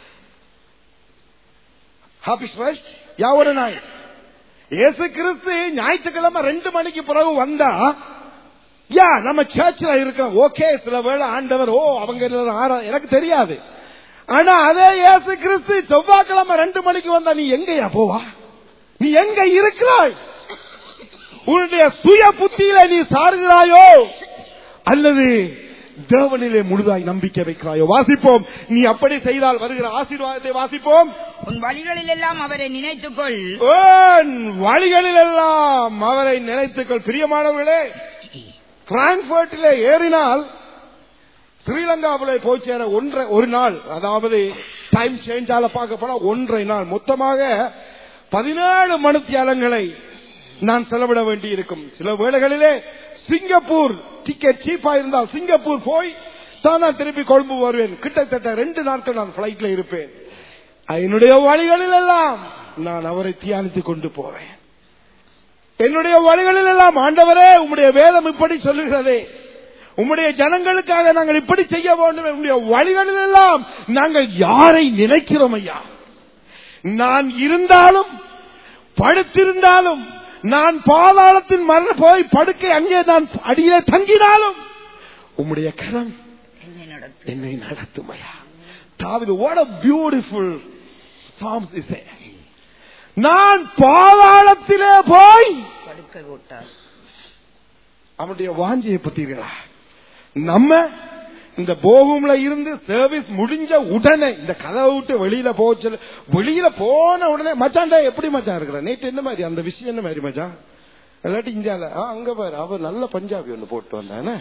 Happy first? யாவோட நாய் இயேசு கிறிஸ்து ஞாயிற்றுக்கிழமை ரெண்டு மணிக்கு பிறகு வந்தா யா நம்ம சர்ச்சில் இருக்கோம் ஓகே சில வேளை ஆண்டவர் ஓ அவங்க எல்லாரும் ஆரா- எனக்கு தெரியாது ஆனா அதே இயேசு கிறிஸ்து செவ்வாய்க்கிழமை ரெண்டு மணிக்கு வந்தா நீ எங்கயா போவா நீ எங்க இருக்கிறாய் உன்னுடைய சுய புத்தியில நீ சாருகிறாயோ அல்லது தேவனிலே முழுதாய் நம்பிக்கை வைக்கிறாயோ வாசிப்போம் நீ அப்படி செய்தால் வருகிற ஆசீர்வாதத்தை வாசிப்போம் உன் வழிகளில் எல்லாம் அவரை நினைத்துக்கொள் உன் வழிகளில் எல்லாம் அவரை நினைத்துக்கள் பிரியமானவர்களே பிராங்க்பர்ட்டிலே ஏறினால் ஸ்ரீலங்காவிலே போய் சேர ஒன்றை ஒரு நாள் அதாவது டைம் சேஞ்சால பார்க்க போனா ஒன்றை நாள் மொத்தமாக பதினேழு மணித்தியாலங்களை நான் செலவிட வேண்டி இருக்கும் சில வேளைகளிலே சிங்கப்பூர் டிக்கெட் சீப்பா இருந்தால் சிங்கப்பூர் போய் தான் நான் திருப்பி கொழும்பு வருவேன் கிட்டத்தட்ட ரெண்டு நாட்கள் நான் பிளைட்ல இருப்பேன் என்னுடைய வழிகளில் எல்லாம் நான் அவரை தியானித்துக் கொண்டு போவேன் என்னுடைய வழிகளில் எல்லாம் ஆண்டவரே உம்முடைய வேதம் இப்படி சொல்லுகிறதே உம்முடைய ஜனங்களுக்காக நாங்கள் இப்படி செய்ய வேண்டும் என்னுடைய வழிகளில் எல்லாம் நாங்கள் யாரை நினைக்கிறோம் ஐயா நான் இருந்தாலும் படுத்திருந்தாலும் நான் பாதாளத்தின் மரண போய் படுக்கை அங்கே நான் அடியிலே தங்கினாலும் உம்முடைய கரம் என்னை நடத்து. என்னை நடத்துமையா தாவிது what a beautiful psalms is it. நான் பாதாளத்திலே போய் படுக்கை போட்டார் அவனுடைய வாஞ்சியை பத்தீர்களா நம்ம இந்த போகும்ல இருந்து சர்வீஸ் முடிஞ்ச உடனே இந்த கதவை விட்டு வெளியில போச்சு வெளியில போன உடனே மச்சான்டா எப்படி மச்சான் இருக்கிற நேற்று என்ன மாதிரி அந்த விஷயம் என்ன மாதிரி மச்சான் இல்லாட்டி இந்தியால ஆ, அங்க பாரு அவர் நல்ல பஞ்சாபி ஒண்ணு போட்டு வந்தானே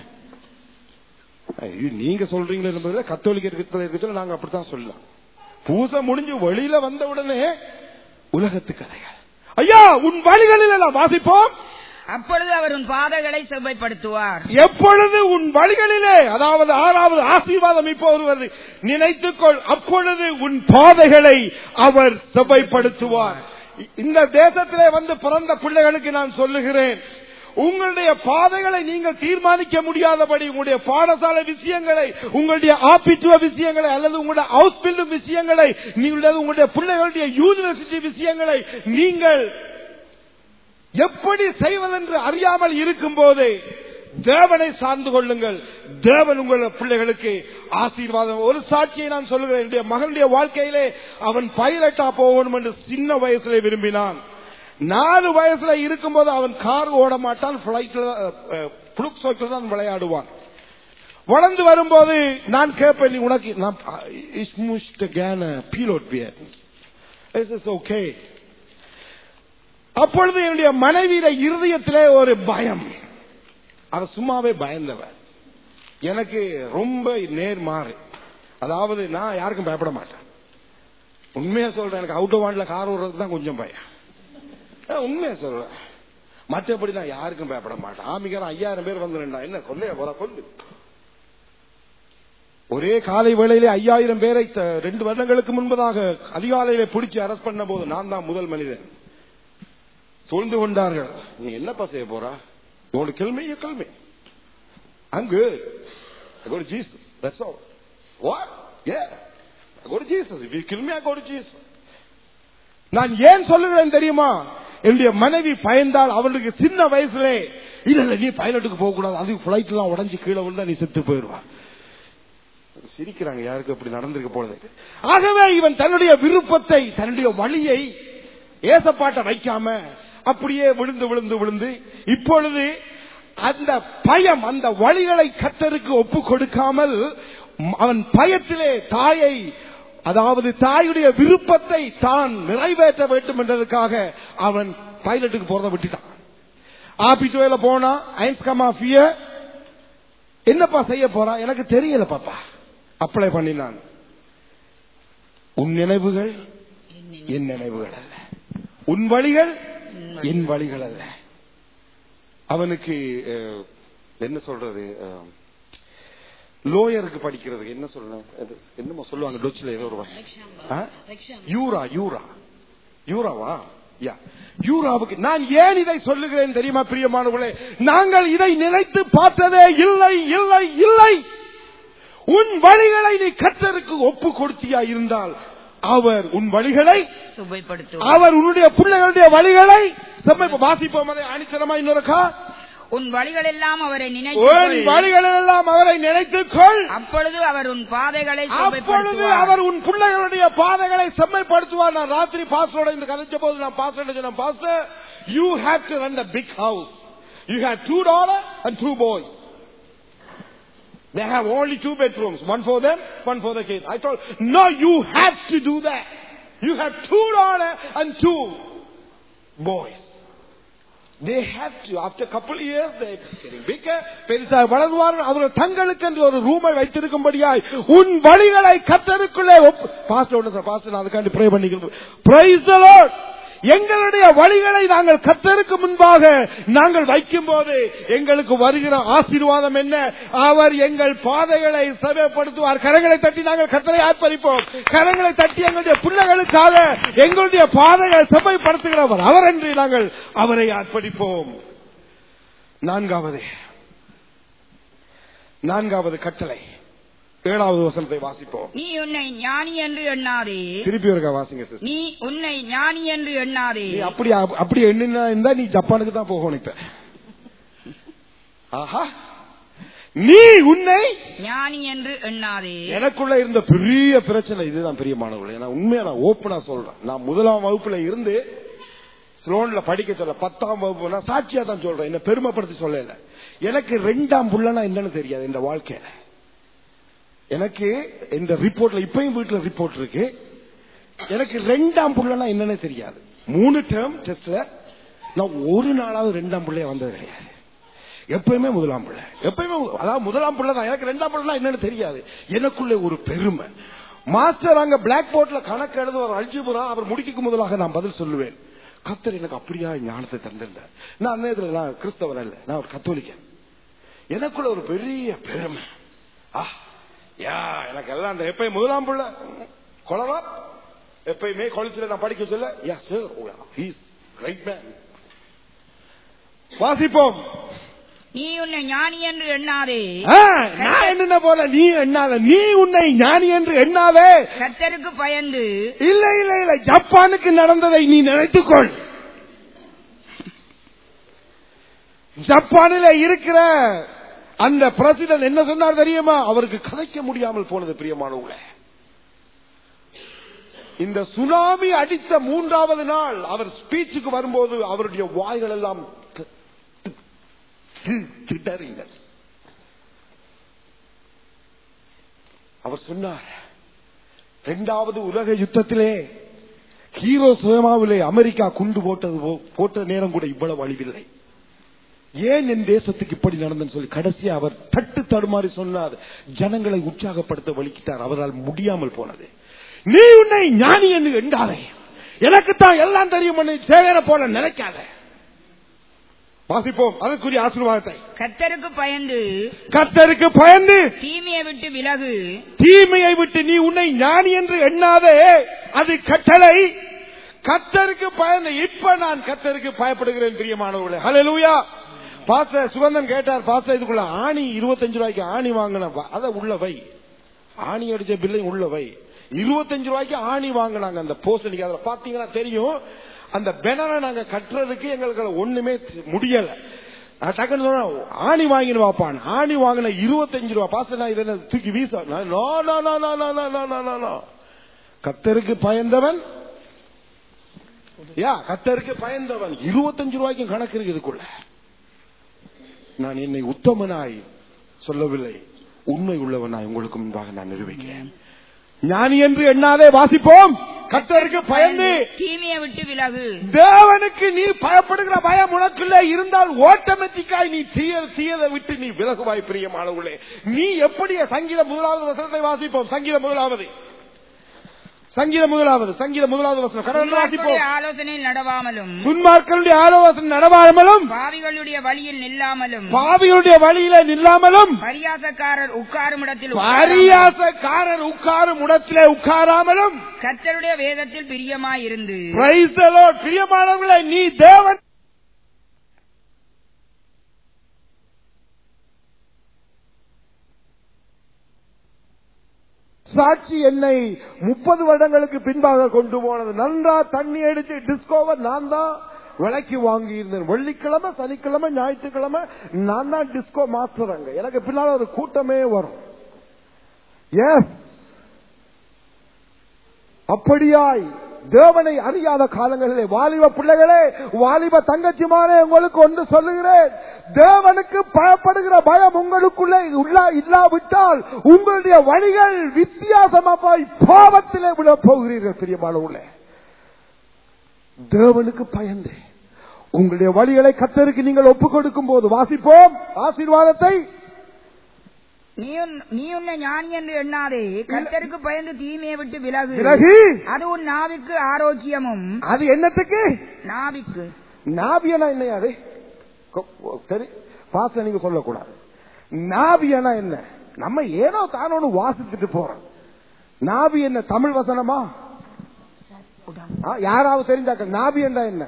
ஐயோ, நீங்க சொல்றீங்களே என்பதுல கத்தோலிக்க இருக்கிறதுல இருக்கிறதுல நாங்க அப்படித்தான் சொல்லலாம் பூசை முடிஞ்சு வெளியில வந்த உடனே உலகத்து கதைகள் ஐயா உன் வழிகளில் எல்லாம் வாசிப்போம் அப்பொழுது அவர் உன் பாதைகளை செவ்வாய்ப்படுத்துவார் எப்பொழுது உன் வழிகளிலே அதாவது ஆறாவது ஆசீர்வாதம் இப்போ வருவது நினைத்துக்கொள் அப்பொழுது உன் பாதைகளை அவர் செவ்வாய்ப்படுத்துவார் இந்த தேசத்திலே வந்து பிறந்த பிள்ளைகளுக்கு நான் சொல்லுகிறேன் உங்களுடைய பாதைகளை நீங்கள் தீர்மானிக்க முடியாதபடி உங்களுடைய பாடசாலை விஷயங்களை உங்களுடைய ஆப்பித்துவ விஷயங்களை அல்லது உங்களுடைய ஹவுஸ் பில்டும் விஷயங்களை நீங்களுடைய உங்களுடைய பிள்ளைகளுடைய யூனிவர்சிட்டி விஷயங்களை நீங்கள் எப்படி செய்வதென்று அறியாமல் இருக்கும் போதே தேவனை சார்ந்து கொள்ளுங்கள் தேவன் உங்கள் பிள்ளைகளுக்கு ஆசீர்வாதம் ஒரு சாட்சியை நான் சொல்லுகிறேன் என்னுடைய மகனுடைய வாழ்க்கையிலே அவன் பைலட்டா போகணும் என்று சின்ன வயசுல விரும்பினான் நாலு வயசுல இருக்கும்போது அவன் கார் ஓட மாட்டான் பிளைட்ல புளுக் சோக்கில் தான் விளையாடுவான் வளர்ந்து வரும்போது நான் கேட்பேன் நீ உனக்கு நான் இஸ்முஷ்ட கேன பீலோட் பியர் ஓகே அப்பொழுது என்னுடைய மனைவியில இருதயத்திலே ஒரு பயம் அவ சும்மாவே பயந்தவன் எனக்கு ரொம்ப நேர்மாறு அதாவது நான் யாருக்கும் பயப்பட மாட்டேன் உண்மையா சொல்றேன் எனக்கு அவுட் வாண்டில் கார் ஓடுறதுக்கு தான் கொஞ்சம் பயம் அஹ் உண்மையா சொல்றேன் மற்றபடி நான் யாருக்கும் பயப்பட மாட்டேன் ஆமிகாரம் ஐயாயிரம் பேர் வந்துருண்டா என்ன கொல்லையா போற கொல்லு ஒரே காலை வேளையிலே ஐயாயிரம் பேரை த- ரெண்டு வருடங்களுக்கு முன்பதாக அதிகாலையிலே பிடிச்சு அரெஸ்ட் பண்ண போது நான் தான் முதல் மனிதன் சூழ்ந்து கொண்டார்கள் நீ என்னப்பா செய்ய போறா உனக்கு கிழமை கிழமை அங்கு I go to Jesus. That's all. What? Yeah. I go to Jesus. If you kill me, I go to Jesus. நான் ஏன் சொல்லுகிறேன் தெரியுமா என்னுடைய மனைவி பயந்தால் அவளுக்கு சின்ன வயசுலே இல்ல இல்ல நீ பைலட்டுக்கு போக கூடாது அது பிளைட் எல்லாம் உடஞ்சு கீழே விழுந்தா நீ செத்து போயிடுவா சிரிக்கிறாங்க யாருக்கு அப்படி நடந்திருக்க போனது ஆகவே இவன் தன்னுடைய விருப்பத்தை தன்னுடைய வழியை ஏசப்பாட்ட வைக்காம அப்படியே விழுந்து விழுந்து விழுந்து இப்பொழுது அந்த பயம் அந்த வழிகளை கத்தருக்கு ஒப்பு கொடுக்காமல் ம், அவன் பயத்திலே தாயை அதாவது தாயுடைய விருப்பத்தை தான் நிறைவேற்ற வேண்டும் என்றதுக்காக அவன் பைலட்டுக்கு போறதை விட்டுட்டான் ஆபிட்டுவேல போனா ஐன்ஸ் கமாஃபிய என்னப்பா செய்ய போறா எனக்கு தெரியல பாப்பா அப்ளை பண்ணினான் உன் நினைவுகள் என் நினைவுகள் அல்ல உன் வழிகள் என் வழிகள் அல்ல அவனுக்கு அஹ், என்ன சொல்றது அஹ், லோயருக்கு படிக்கிறதுக்கு என்ன சொல்லணும் அது என்னமோ சொல்லுவாங்க டொச்சில் ஏதோ ஒரு வசனம். ஆ? யூரா யூரா யூராவா யா யூராவுக்கு நான் ஏன் இதை சொல்லுகிறேன் தெரியுமா பிரியமானவர்களே நாங்கள் இதை நினைத்து பார்த்ததே இல்லை இல்லை இல்லை உன் வழிகளை நீ கத்தருக்கு ஒப்பு கொடுத்தியா இருந்தால் அவர் உன் வழிகளை சுபைப்படுத்தும் அவர் உன்னுடைய பிள்ளைகளுடைய வழிகளை செம்மை வாசிப்போம் அதை அணிச்சலமா இன்னொருக்கா உன் வழிகள் எல்லாம் அவரை உன் நினைத்து வழிகளெல்லாம் அவரை நினைத்துக் கொள் அப்பொழுது அவர் உன் பாதைகளை அப்பொழுது சுபைப்படுத்துவார். அவர் உன் பிள்ளைகளுடைய பாதைகளை செம்மைப்படுத்துவார் நான் ராத்திரி பாஸ்டரோட இந்த கதைச்ச போது நான் பாஸ்டர் சொன்ன pastor you have to run the big house you have two dollar and two boys They have only two bedrooms, one for them, one for the kids. I told, no, you have to do that. You have two daughter and two boys. They have to. After a couple of years, they're getting bigger. பெருசாக வளருவார்கள் அவர்கள் தங்களுக்கு என்று ஒரு ரூமை வைத்திருக்கும்படியாய் உன் வழிகளை கத்தருக்குள்ளே பாஸ்டர் ஒன்று சார் பாஸ்டர் நான் அதுக்காண்டி ப்ரே பண்ணிக்கிறேன் Praise the Lord. எங்களுடைய வழிகளை நாங்கள் கத்தருக்கு முன்பாக நாங்கள் வைக்கும் போது எங்களுக்கு வருகிற ஆசீர்வாதம் என்ன அவர் எங்கள் பாதைகளை சபைப்படுத்துவார் கரங்களை தட்டி நாங்கள் கத்தரை ஆர்ப்பரிப்போம் கரங்களை தட்டி எங்களுடைய பிள்ளைகளுக்காக எங்களுடைய பாதைகளை சபைப்படுத்துகிறவர் அவர் என்று நாங்கள் அவரை ஆர்ப்பரிப்போம் நான்காவது நான்காவது கட்டளை ஏழாவது வசனத்தை வாசிப்போம் நீ உன்னை ஞானி என்று எண்ணாதே திருப்பி ஒருக்கா வாசிங்க சிஸ்டர் நீ உன்னை ஞானி என்று எண்ணாதே நீ அப்படி அப்படி எண்ணினா இருந்தா நீ ஜப்பானுக்கு தான் போகணும் இப்ப ஆஹா நீ உன்னை ஞானி என்று எண்ணாதே எனக்குள்ள இருந்த பெரிய பிரச்சனை இதுதான் பெரிய மாணவர்கள் நான் உண்மையா நான் ஓப்பனா சொல்றேன் நான் முதலாம் வகுப்புல இருந்து ஸ்லோன்ல படிக்க சொல்ல பத்தாம் வகுப்பு நான் சாட்சியா தான் சொல்றேன் என்ன பெருமைப்படுத்தி சொல்லல எனக்கு ரெண்டாம் புள்ளனா என்னன்னு தெரியாது இந்த வாழ்க்கையில எனக்கு இந்த ரிப்போர்ட்ல இப்பயும் வீட்டுல ரிப்போர்ட் இருக்கு எனக்கு ரெண்டாம் புள்ளனா என்னன்னு தெரியாது மூணு டேர்ம் டெஸ்ட்ல நான் ஒரு நாளாவது ரெண்டாம் பிள்ளைய வந்தது கிடையாது எப்பயுமே முதலாம் பிள்ளை எப்பயுமே மு- அதாவது முதலாம் பிள்ளை தான் எனக்கு ரெண்டாம் பிள்ளை என்னன்னு தெரியாது எனக்குள்ள ஒரு பெருமை மாஸ்டர் அங்க பிளாக் போர்ட்ல கணக்கு எழுதுவார் அல்ஜிபுரா அவர் முடிக்கும் முதலாக நான் பதில் சொல்லுவேன் கத்தர் எனக்கு அப்படியா ஞானத்தை தந்திருந்தார் நான் அந்த நேரத்துல நான் கிறிஸ்தவன் அல்ல நான் ஒரு கத்தோலிக்கன் எனக்குள்ள ஒரு பெரிய பெருமை ஆ யா எனக்கு எல்லாம் அந்த எப்பயும் முதலாம் புள்ள கொலவா எப்பயுமே காலேஜ்ல நான் படிக்க சொல்ல yeah sir he's right man வாசிப்போம் நீ உன்னை ஞானி என்று எண்ணாதே ஆ, நான் என்ன போல நீ எண்ணாத நீ உன்னை ஞானி என்று எண்ணாதே கர்த்தருக்கு பயந்து இல்ல இல்ல இல்ல ஜப்பானுக்கு நடந்ததை நீ நினைத்துக்கொள் ஜப்பானில இருக்கிற அந்த பிரசிடன்ட் என்ன சொன்னார் தெரியுமா அவருக்கு கதைக்க முடியாமல் போனது பிரியமானவங்களே இந்த சுனாமி அடித்த மூன்றாவது நாள் அவர் ஸ்பீச்சுக்கு வரும்போது அவருடைய வாய்கள் எல்லாம் தி- தி- திணறின அவர் சொன்னார் இரண்டாவது உலக யுத்தத்திலே ஹீரோ சுயமாவிலே அமெரிக்கா குண்டு போட்டது போ- போட்ட நேரம் கூட இவ்வளவு அழிவில்லை ஏன் என் தேசத்துக்கு இப்படி நடந்தன்னு சொல்லி கடைசியா அவர் தட்டு தடுமாறி சொன்னார் ஜனங்களை உற்சாகப்படுத்த வலிக்கிட்டார் அவரால் முடியாமல் போனது நீ உன்னை ஞானி என்று எண்டாதே எனக்குத்தான் எல்லாம் தெரியும் பண்ணி சேகர போல நினைக்காத வாசிப்போம் அதற்குரிய ஆசீர்வாதத்தை கர்த்தருக்கு பயந்து கர்த்தருக்கு பயந்து தீமையை விட்டு விலகு தீமையை விட்டு நீ உன்னை ஞானி என்று எண்ணாதே அது கட்டளை கத்தருக்கு பயந்து இப்ப நான் கத்தருக்கு பயப்படுகிறேன் பிரியமானவர்களே ஹalleluya பாச சுகந்தன் கேட்டார் பாச இதுக்குள்ள ஆணி இருபத்தஞ்சு ரூபாய்க்கு ஆணி வாங்கின அத உள்ள வை ஆணி அடிச்ச பில்லை உள்ள வை இருபத்தஞ்சு ரூபாய்க்கு ஆணி வாங்கினாங்க அந்த போஸ்ட் அதுல பாத்தீங்கன்னா தெரியும் அந்த பெனரை நாங்க கட்டுறதுக்கு எங்களுக்கு அதுல ஒண்ணுமே தெ- முடியல நான் டக்குன்னு சொன்னா ஆணி வாங்கினு வாப்பான் ஆணி வாங்கின இருபத்தஞ்சு ரூபா பாச நான் இதை தூக்கி வீச நான், no, no, no, no, no, no, no, no, no, no. கத்தருக்கு பயந்தவன் யா கத்தருக்கு பயந்தவன் இருபத்தஞ்சு ரூபாய்க்கும் கணக்கு இருக்கு இதுக்குள்ள நான் என்னை உத்தமனாய் சொல்லவில்லை உண்மை உள்ளவனாய் உங்களுக்கு முன்பாக நான் நிரூபிக்கிறேன் ஞானி என்று எண்ணாதே வாசிப்போம் கத்தருக்கு பயந்து தீமையை விட்டு விலகு தேவனுக்கு நீ பயப்படுகிற பயம் உனக்குள்ளே இருந்தால் ஆட்டோமேட்டிக்காய் நீ தீய தீயதை விட்டு நீ விலகுவாய் பிரியமானவர்களே நீ எப்படி சங்கீத முதலாவது வசனத்தை வாசிப்போம் சங்கீத முதலாவது சங்கீதம் முதலாவது சங்கீதம் முதலாவது வசனம் கடவுள் வாசிப்போம் துன்மார்க்கருடைய ஆலோசனையில் நடவாமலும் துன்மார்களுடைய ஆலோசனை நடவாமலும் பாவிகளுடைய வழியில் நில்லாமலும் பாவிகளுடைய வழியில நில்லாமலும் பரியாசக்காரர் உட்காரும் இடத்தில் உட்காராமலும், பரியாசக்காரர் உட்காரும் இடத்திலே உட்காராமலும் கர்த்தருடைய வேதத்தில் பிரியமாயிருந்து Praise the Lord. பிரியமானவர்களே நீ தேவன் சாட்சி என்னை முப்பது வருடங்களுக்கு பின்பாக கொண்டு போனது நன்றா தண்ணி அடிச்சு டிஸ்கோவர் நான் தான் விலைக்கு வாங்கி இருந்தேன் வெள்ளிக்கிழமை சனிக்கிழமை ஞாயிற்றுக்கிழமை நான் தான் டிஸ்கோ மாஸ்டர் அங்க எனக்கு பின்னால ஒரு கூட்டமே வரும் எஸ் அப்படியாய் தேவனை அறியாத காலங்களிலே வாலிப பிள்ளைகளே வாலிப தங்கச்சிமாரே உங்களுக்கு ஒன்று சொல்லுகிறேன் தேவனுக்கு பயப்படுகிற பயம் உங்களுக்குள்ளே உள்ளா இல்லாவிட்டால் உங்களுடைய வழிகள் வித்தியாசமா போய் பாவத்திலே விட போகிறீர்கள் பிரியமானவர்களே தேவனுக்கு பயந்து உங்களுடைய வழிகளை கத்தருக்கு நீங்கள் ஒப்புக் கொடுக்கும் போது வாசிப்போம் ஆசீர்வாதத்தை நீ உன்- நீ உன்னை ஞானி என்று எண்ணாதே கர்த்தருக்கு பயந்து தீமையை விட்டு விலகு விலகி அது உன் நாவிக்கு ஆரோக்கியமும் அது என்னத்துக்கு நாவிக்கு நாபியனா என்னையா அது கொ- சரி பாச நீங்க சொல்லக்கூடாது நாபியனா என்ன நம்ம ஏனோ தானோன்னு வாசித்துட்டு போறோம் நாபி என்ன தமிழ் வசனமா ஆ, யாராவது தெரிஞ்சாக்க நாபி என்றா என்ன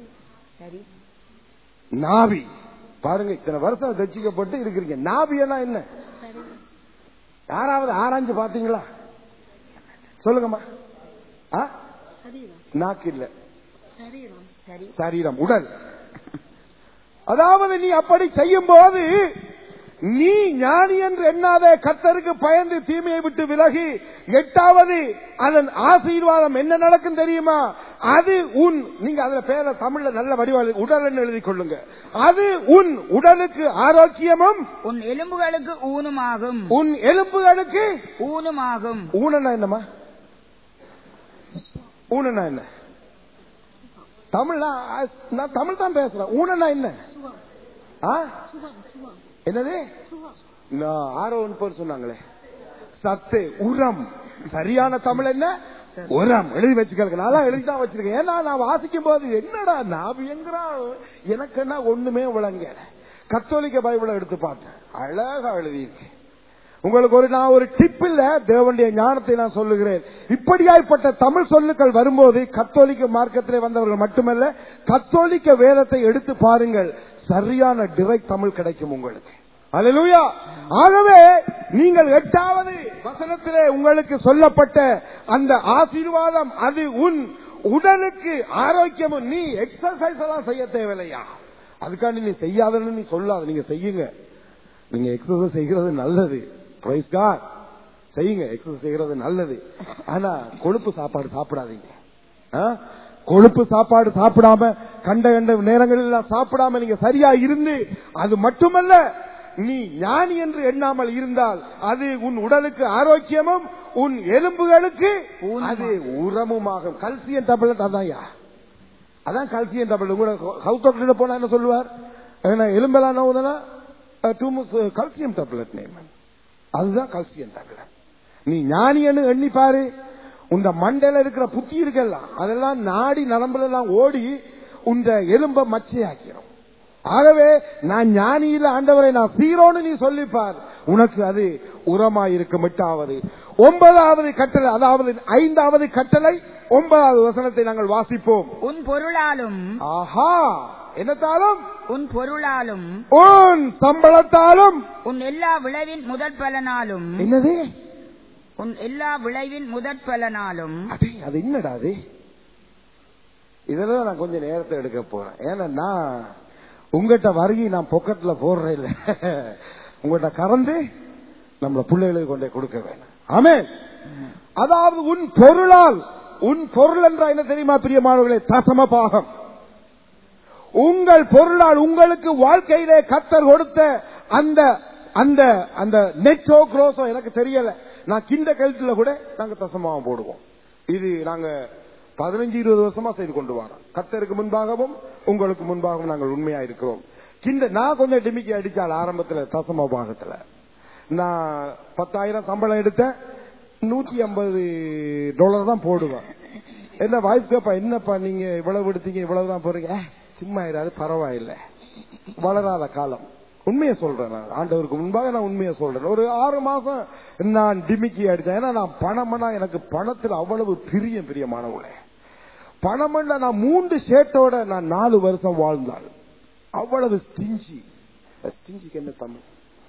நாபி பாருங்க இத்தனை வருஷம் ரசிக்கப்பட்டு இருக்கிறீங்க நாபியனா என்ன யாராவது ஆராய்ஞ்சு பாத்தீங்களா சொல்லுங்கம்மா ஆ? நாக்கு இல்ல சரீரம் உடல் அதாவது நீ அப்படி செய்யும் போது நீ ஞானி என்று எண்ணாத கத்தருக்கு பயந்து தீமையை விட்டு விலகி எட்டாவது அதன் ஆசீர்வாதம் என்ன நடக்கும் தெரியுமா அது உன் நீங்க அதுல பேர தமிழ்ல நல்ல வடிவாளி உடல் எழுதி கொள்ளுங்க அது உன் உடலுக்கு ஆரோக்கியமும் உன் எலும்புகளுக்கு ஊனுமாகும் உன் எலும்புகளுக்கு ஊனுமாகும் ஊனனா என்னம்மா ஊனனா என்ன தமிழ்ல நான் தமிழ் தான் பேசுறேன் ஊனனா என்ன ஆ? என்னது நான் ஆரோ ஒன்று பேர் சொன்னாங்களே சத்து உரம் சரியான தமிழ் என்ன உரம் எழுதி வச்சுக்கிறேன் நான் எழுதி தான் வச்சிருக்கேன் ஏன்னா நான் வாசிக்கும் போது என்னடா நான் எங்கிறான் எனக்கு என்ன ஒண்ணுமே விளங்க கத்தோலிக்க பைபிளை எடுத்து பார்த்தேன் அழகா எழுதியிருக்கேன் உங்களுக்கு ஒரு நான் ஒரு டிப் இல்ல தேவனுடைய ஞானத்தை நான் சொல்லுகிறேன் இப்படியாய்ப்பட்ட தமிழ் சொல்லுக்கள் வரும்போது கத்தோலிக்க மார்க்கத்திலே வந்தவர்கள் மட்டுமல்ல கத்தோலிக்க வேதத்தை எடுத்து பாருங்கள் சரியான டிரெக்ட் தமிழ் கிடைக்கும் உங்களுக்கு அல்லேலூயா ஆகவே நீங்கள் எட்டாவது வசனத்திலே உங்களுக்கு சொல்லப்பட்ட அந்த ஆசீர்வாதம் அது உன் உடலுக்கு ஆரோக்கியமும் நீ எக்ஸசைஸ் எல்லாம் செய்ய தேவையில்லையா அதுக்காண்டி நீ செய்யாதன்னு நீ சொல்லாத நீங்க செய்யுங்க நீங்க எக்ஸசைஸ் செய்கிறது நல்லது Praise God. செய்யுங்க எக்ஸசைஸ் செய்கிறது நல்லது ஆனா கொழுப்பு சாப்பாடு சாப்பிடாதீங்க ஆ? கொழுப்பு சாப்பாடு சாப்பிடாம கண்ட கண்ட நேரங்களில் எல்லாம் சாப்பிடாம நீங்க சரியா இருந்து அது மட்டுமல்ல நீ ஞானி என்று எண்ணாமல் இருந்தால் அது உன் உடலுக்கு ஆரோக்கியமும் உன் எலும்புகளுக்கு அது உரமுமாகும் கல்சியம் டேப்லெட் அதான்யா அதான் கல்சியம் டேப்லெட் கூட ஹவுஸ் டாக்டர் போனா என்ன சொல்லுவார் என்ன எலும்பெல்லாம் நோவுதுன்னா டூ கல்சியம் டேப்லெட் நேம் அதுதான் கல்சியம் டேப்லெட் நீ ஞானியன்னு எண்ணி பாரு உந்த மண்டையில இருக்கிற புத்தி இருக்கெல்லாம் அதெல்லாம் நாடி நரம்புல எல்லாம் ஓடி உந்த எலும்ப மச்சையாக்கிறோம் ஆகவே நான் ஞானியில ஆண்டவரை நான் சீரோன்னு நீ சொல்லிப்பார் உனக்கு அது உரமாயிருக்கும் எட்டாவது ஒன்பதாவது கட்டளை அதாவது ஐந்தாவது கட்டளை ஒன்பதாவது வசனத்தை நாங்கள் வாசிப்போம் உன் பொருளாலும் ஆஹா என்னத்தாலும் உன் பொருளாலும் உன் சம்பளத்தாலும் உன் எல்லா விளைவின் முதற் பலனாலும் என்னது உன் எல்லா விளைவின் முதற் பலனாலும் அடே அது என்னடா அது இதெல்லாம் நான் கொஞ்சம் நேரத்தை எடுக்க போறேன் ஏன்னா நான் உங்ககிட்ட வருகை நான் பொக்கெட்ல போடுறேன் இல்ல உங்ககிட்ட கறந்து நம்மள பிள்ளைகளுக்கு கொண்டே கொடுக்க வேணும் ஆமே அதாவது உன் பொருளால் உன் பொருள் என்றா என்ன தெரியுமா பிரியமானவர்களே தசம பாகம் உங்கள் பொருளால் உங்களுக்கு வாழ்க்கையிலே கத்தர் கொடுத்த அந்த அந்த அந்த நெட்டோ குரோஸோ எனக்கு தெரியல நான் கிண்ட கழுத்துல கூட நாங்க தசமாவும் போடுவோம் இது நாங்க பதினஞ்சு இருபது வருஷமா செய்து கொண்டு வரோம் கத்தருக்கு முன்பாகவும் உங்களுக்கு முன்பாகவும் நாங்கள் உண்மையா இருக்கிறோம் கிண்ட நான் கொஞ்சம் டிமிக்கி அடிச்சால் ஆரம்பத்துல தசம பாகத்துல நான் பத்தாயிரம் சம்பளம் எடுத்தேன் நூத்தி ஐம்பது டாலர் தான் போடுவேன் என்ன வாய்ப்பு கேப்பா என்னப்பா நீங்க இவ்வளவு எடுத்தீங்க இவ்வளவுதான் போறீங்க "ஏ, சும்மா இராது பரவாயில்லை வளராத காலம் உண்மையை சொல்றேன் நான் ஆண்டவருக்கு முன்பாக நான் உண்மையை சொல்றேன் ஒரு ஆறு மாசம் நான் டிமிக்கி அடிச்சேன் ஏன்னா நான் பணம்னா எனக்கு பணத்தில் அவ்வளவு பிரியம் பிரியமானவளே பணம்னா நான் மூன்று ஷேட்டோட நான் நாலு வருஷம் வாழ்ந்தாள் அவ்வளவு ஸ்டிஞ்சி ஸ்டிஞ்சிக்கு என்ன தமிழ்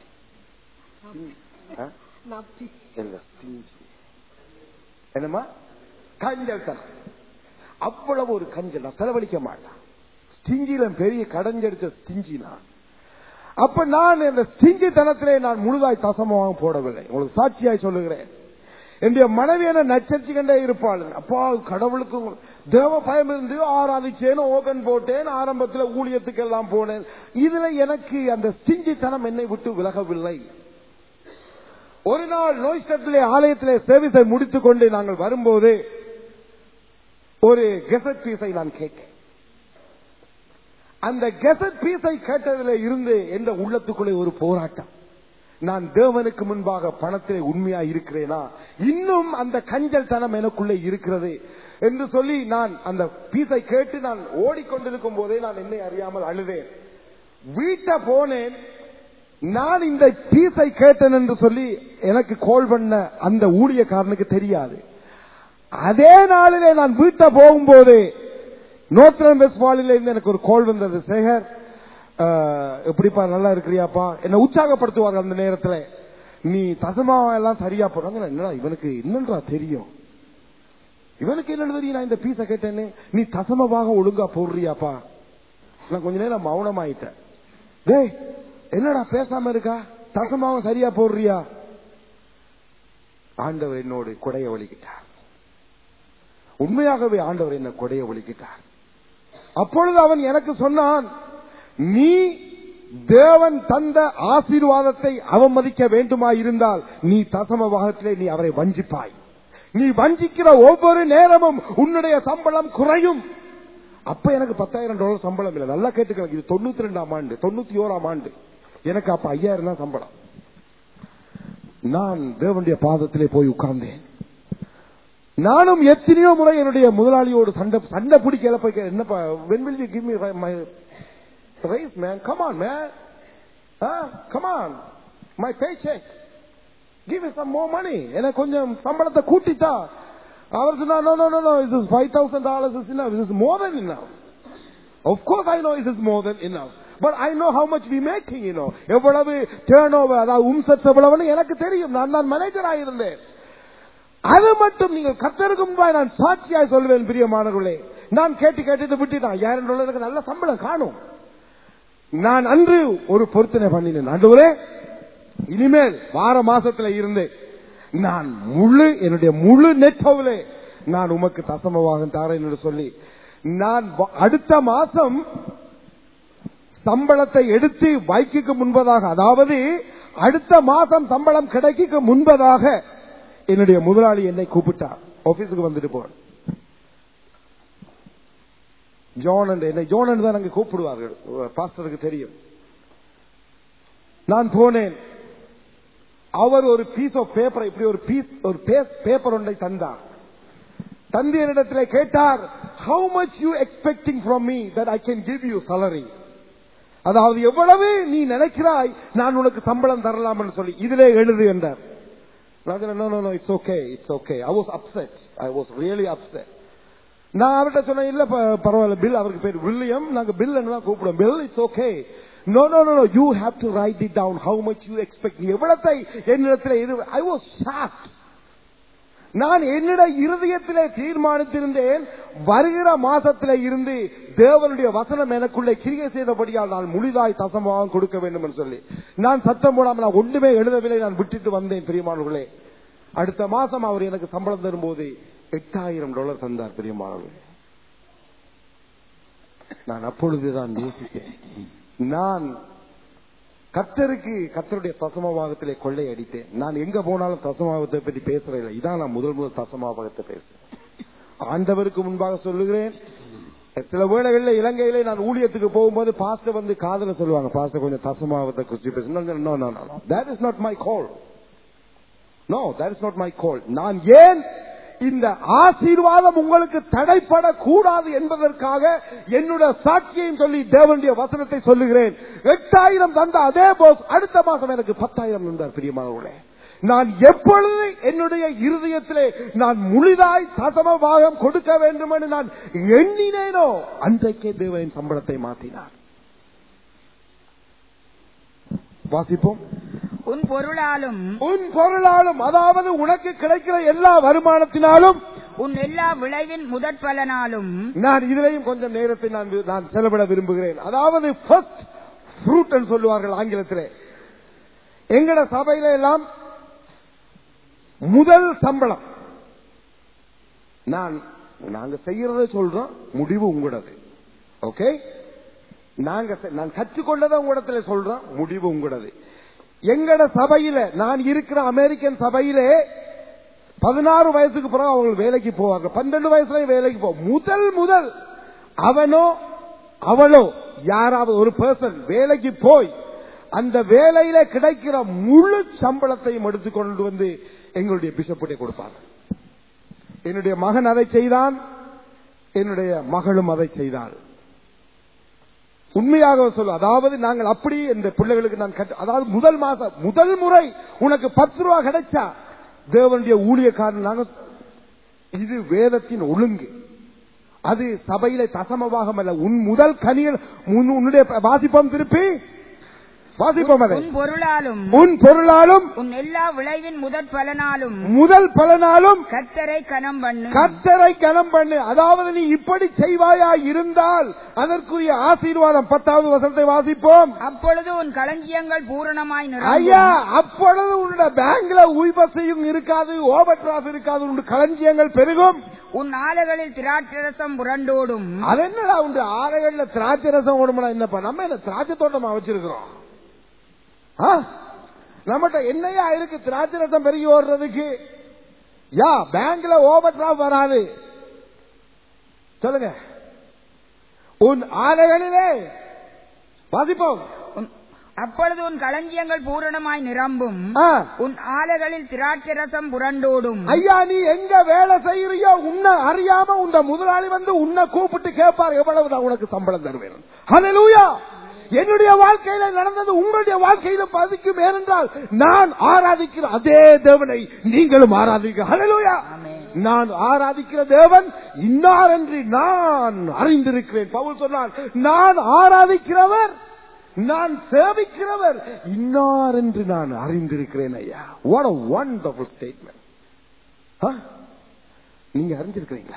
ஆ? இல்ல ஸ்டிஞ்சி என்னமா கஞ்சல் தனம் அவ்வளவு ஒரு கஞ்சல் நான் செலவழிக்க மாட்டேன் ஸ்டிஞ்சில பெரிய கடைஞ்சடிச்ச ஸ்டிஞ்சி நான் அப்ப நான் இந்த ஸ்டிஞ்சி தனத்திலே நான் முழுதாய் தசமமாக போடவில்லை உங்களுக்கு சாட்சியாய் சொல்லுகிறேன் என்னுடைய மனைவி என்ன நச்சரிச்சு கண்டே இருப்பாள் அப்பா கடவுளுக்கு தேவ பயம் இருந்து ஆராதிச்சேன் ஓகன் போட்டேன் ஆரம்பத்தில் ஊழியத்துக்கு எல்லாம் போனேன் இதுல எனக்கு அந்த ஸ்டிஞ்சித்தனம் என்னை விட்டு விலகவில்லை ஒரு நாள் நோய்ஸ்டத்திலே ஆலயத்திலே சேவிசை முடித்துக் கொண்டு நாங்கள் வரும்போது ஒரு கெசட் பீஸை நான் கேட்டேன் அந்த கெசட் பீஸை கேட்டதில் இருந்து என்ற உள்ளத்துக்குள்ளே ஒரு போராட்டம் நான் தேவனுக்கு முன்பாக பணத்திலே உண்மையா இருக்கிறேனா இன்னும் அந்த கஞ்சல் தனம் எனக்குள்ளே இருக்கிறது என்று சொல்லி நான் அந்த பீஸை கேட்டு நான் ஓடிக்கொண்டிருக்கும் போதே நான் என்னை அறியாமல் அழுதேன் வீட்டை போனேன் நான் இந்த பீஸை கேட்டேன் என்று சொல்லி எனக்கு கால் பண்ண அந்த ஊழியக்காரனுக்கு தெரியாது அதே நாளிலே நான் வீட்டை போகும்போது நோத்திரன் வெஸ்வாலில இருந்து எனக்கு ஒரு கால் வந்தது சேகர் அஹ், எப்படிப்பா நல்லா இருக்கிறியாப்பா என்ன உற்சாகப்படுத்துவார்கள் அந்த நேரத்துல நீ தசமாவா எல்லாம் சரியா போறாங்க என்னடா இவனுக்கு என்னன்றா தெரியும் இவனுக்கு என்ன தெரியும் நான் இந்த பீஸை கேட்டேன்னு நீ தசமமாக ஒழுங்கா போடுறியாப்பா நான் கொஞ்ச நேரம் மௌனமாயிட்டேன் டேய் என்னடா பேசாம இருக்கா தசமாவும் சரியா போடுறியா ஆண்டவர் என்னோடு கொடைய ஒலிக்கிட்டார் உண்மையாகவே ஆண்டவர் என்ன கொடைய ஒலிக்கிட்டார் அப்பொழுது அவன் எனக்கு சொன்னான் நீ தேவன் தந்த ஆசீர்வாதத்தை அவமதிக்க வேண்டுமா இருந்தால் நீ தசம பாகத்திலே நீ அவரை வஞ்சிப்பாய் நீ வஞ்சிக்கிற ஒவ்வொரு நேரமும் உன்னுடைய சம்பளம் குறையும் அப்ப எனக்கு பத்தாயிரம் டாலர் சம்பளம் இல்லை நல்லா கேட்டுக்கலாம் இது தொண்ணூத்தி ரெண்டாம் ஆண்டு தொண்ணூத்தி ஓராம் ஆண்டு எனக்கு அப்ப ஐயாயிரம் தான் சம்பளம் நான் தேவனுடைய பாதத்திலே போய் உட்கார்ந்தேன் நானும் எத்தனையோ முறை என்னுடைய முதலாளியோடு சண்டை சண்டை பிடிக்கல போய் கே- என்னப்பா when will you give me ri- my raise man come on man ah come on my paycheck give me some more money எனக்கு கொஞ்சம் சம்பளத்தை கூட்டிட்டா அவர் சொன்னா no no no no this is 5000 dollars is enough this is more than enough of course I know this is more than enough but I know how much we making you know எவ்வளவு turn over அதாவது உம்சத் எவ்வளவுன்னு எனக்கு தெரியும் நான் தான் manager ஆயிருந்தேன் அது மட்டும் நீங்கள் கத்தருக்கு முன்பாக நான் சாட்சியாய் சொல்வேன் பிரியமானவர்களே நான் கேட்டு கேட்டுட்டு விட்டுட்டான் ஐயாயிரம் டாலருக்கு நல்ல சம்பளம் காணும் நான் அன்று ஒரு பொருத்தனை பண்ணினேன் ஆண்டவரே இனிமேல் வார மாசத்துல இருந்து நான் முழு என்னுடைய முழு நெட்டோவிலே நான் உமக்கு தசமவாக தாரேன் என்று சொல்லி நான் வ- அடுத்த மாசம் சம்பளத்தை எடுத்து வைக்கு முன்பதாக அதாவது அடுத்த மாசம் சம்பளம் கிடைக்க முன்பதாக என்னுடைய முதலாளி என்னை கூப்பிட்டார் ஆபீஸுக்கு வந்துட்டு போன ஜோன் என்று என்னை ஜோன் என்று தான் அங்கே கூப்பிடுவார்கள் பாஸ்டருக்கு தெரியும் நான் போனேன் அவர் ஒரு பீஸ் ஆஃப் பேப்பர் இப்படி ஒரு பீஸ் ஒரு பேப்பர் ஒன்றை தந்தார் தந்தி என்னிடத்தில் கேட்டார் how much you expecting from me that I can give you salary அதாவது எவ்வளவு நீ நினைக்கிறாய் நான் உனக்கு சம்பளம் தரலாம் என்று சொல்லி இதிலே எழுது என்றார் நான் சொன்னேன், no no no it's okay it's okay i was upset i was really upset நான் அவர்கிட்ட சொன்னேன் இல்ல ப- பரவாயில்ல பில் அவருக்கு பேர் வில்லியம் நாங்க பில் தான் கூப்பிடுவோம் Bill it's okay no no no you have to write it down how much you expect நீ எவ்வளத்தை என்னிடத்தில் இரு ஐ வாஸ் ஷாக்ட் நான் என்னிட இருதயத்திலே தீர்மானித்திருந்தேன் வருகிற மாசத்திலே இருந்து தேவனுடைய வசனம் எனக்குள்ளே கிரியை செய்தபடியால் நான் முழுதாய் தசமாக கொடுக்க வேண்டும் என்று சொல்லி நான் சத்தம் போடாமல் நான் ஒன்றுமே எழுதவில்லை நான் விட்டுட்டு வந்தேன் பிரியமானவர்களே அடுத்த மாசம் அவர் எனக்கு சம்பளம் தரும்போது எட்டாயிரம் டாலர் தந்தார் பிரியமானவர்களே நான் அப்பொழுதுதான் யோசித்தேன் நான் கத்தருக்கு கத்தருடைய தசமபாகத்திலே கொள்ளை அடித்தேன் நான் எங்க போனாலும் தசமபாகத்தை பற்றி பேசுறதில்லை இதான் நான் முதல் முதல் தசமபாகத்தை பேசுறேன் ஆண்டவருக்கு முன்பாக சொல்லுகிறேன் சில வேளைகளில் இலங்கையிலே நான் ஊழியத்துக்கு போகும்போது பாஸ்டர் வந்து காதல சொல்லுவாங்க பாஸ்டர் கொஞ்சம் தசமாவத்தை குறிச்சு பேசணும் that is not my call no that is not my goal நான் ஏன் இந்த ஆசீர்வாதம் உங்களுக்கு தடைப்படக்கூடாது என்பதற்காக என்னுடைய சாட்சியையும் சொல்லி தேவனுடைய வசனத்தை சொல்லுகிறேன் எட்டாயிரம் தந்த அதே போஸ் அடுத்த மாசம் எனக்கு பத்தாயிரம் தந்தார் பிரியமானவர்களே நான் எப்பொழுது என்னுடைய இருதயத்திலே நான் முழுதாய் தசம பாகம் கொடுக்க வேண்டும் என்று நான் எண்ணினேனோ அன்றைக்கே தேவனின் சம்பளத்தை மாற்றினார் வாசிப்போம் உன் பொருளாலும் உன் பொருளாலும் அதாவது உனக்கு கிடைக்கிற எல்லா வருமானத்தினாலும் உன் எல்லா விளைவின் முதற் பலனாலும் நான் இதிலையும் கொஞ்சம் நேரத்தை நான் வி- நான் செலவிட விரும்புகிறேன் அதாவது ஃபர்ஸ்ட் ஃப்ரூட் சொல்லுவார்கள் ஆங்கிலத்திலே எங்கட சபையில எல்லாம் முதல் சம்பளம் நான் நாங்க செய்யறதை சொல்றோம் முடிவு உங்களது ஓகே நாங்க செ- நான் கற்றுக்கொண்டதை உங்களிடத்துல சொல்றோம் முடிவு உங்களது எங்கட சபையில நான் இருக்கிற அமெரிக்கன் சபையிலே பதினாறு வயசுக்கு பிறகு அவங்க வேலைக்கு போவாங்க பன்னெண்டு வயசுல வேலைக்கு போ முதல் முதல் அவனோ அவளோ யாராவது ஒரு பர்சன் வேலைக்கு போய் அந்த வேலையில கிடைக்கிற முழு சம்பளத்தையும் எடுத்துக்கொண்டு வந்து எங்களுடைய பிஷப்புடைய கொடுப்பாங்க என்னுடைய மகன் அதை செய்தான் என்னுடைய மகளும் அதை செய்தாள் உண்மையாக சொல்ல அதாவது நாங்கள் அப்படி இந்த பிள்ளைகளுக்கு நான் கற்று அதாவது முதல் மாசம் முதல் முறை உனக்கு பத்து ரூபா கிடைச்சா தேவனுடைய ஊழியக்காரன் நாங்க இது வேதத்தின் ஒழுங்கு அது சபையில தசமபாகம் அல்ல உன் முதல் கனிகள் உன் உன்னுடைய வாசிப்போம் திருப்பி வாசிப்போம் அதை உன் பொருளாலும் உன் பொருளாலும் உன் எல்லா விளைவின் முதற் பலனாலும் முதல் பலனாலும் கத்தரை கனம் பண்ணு கத்தரை கனம் பண்ணு அதாவது நீ இப்படி செய்வாயா இருந்தால் அதற்குரிய ஆசீர்வாதம் பத்தாவது வசனத்தை வாசிப்போம் அப்பொழுது உன் களஞ்சியங்கள் பூரணமாய் ஐயா நிரம்பும் அப்பொழுது உன்னோட பேங்க்ல உய்பசையும் இருக்காது ஓவர் டிராஃப் இருக்காது உன் களஞ்சியங்கள் பெருகும் உன் ஆலைகளில் திராட்சரசம் புரண்டோடும் அது என்னடா உண்டு ஆலைகள்ல திராட்சை ரசம் ஓடுமடா என்னப்பா நம்ம என்ன திராட்சை தோட்டமா வச்சிருக்கிறோம் ஆ? நம்மகிட்ட என்னையா இருக்கு திராட்சை ரசம் பெருகி ஓடுறதுக்கு யா பேங்க்ல ஓவர் டிராஃப் வராது சொல்லுங்க உன் ஆலைகளிலே வாசிப்போம் உன்- அப்பொழுது உன் களஞ்சியங்கள் பூரணமாய் நிரம்பும் ஆ. உன் ஆலைகளில் திராட்சரசம் புரண்டோடும் ஐயா நீ எங்க வேலை செய்யறியோ உன்னை அறியாம உந்த முதலாளி வந்து உன்னை கூப்பிட்டு கேட்பார் எவ்வளவு நான் உனக்கு சம்பளம் தருவேன் ஹalleluya என்னுடைய வாழ்க்கையில நடந்தது உங்களுடைய வாழ்க்கையில பதிக்கும் ஏனென்றால் நான் ஆராதிக்கிற அதே தேவனை நீங்களும் ஆராதிக்க ஹalleluya நான் ஆராதிக்கிற தேவன் இன்னார் என்று நான் அறிந்திருக்கிறேன் பவுல் சொன்னார் நான் ஆராதிக்கிறவர் நான் சேவிக்கிறவர் இன்னார் என்று நான் அறிந்திருக்கிறேன் ஐயா வாட் a wonderful statement ஆ? நீங்க அறிஞ்சிருக்கிறீங்களா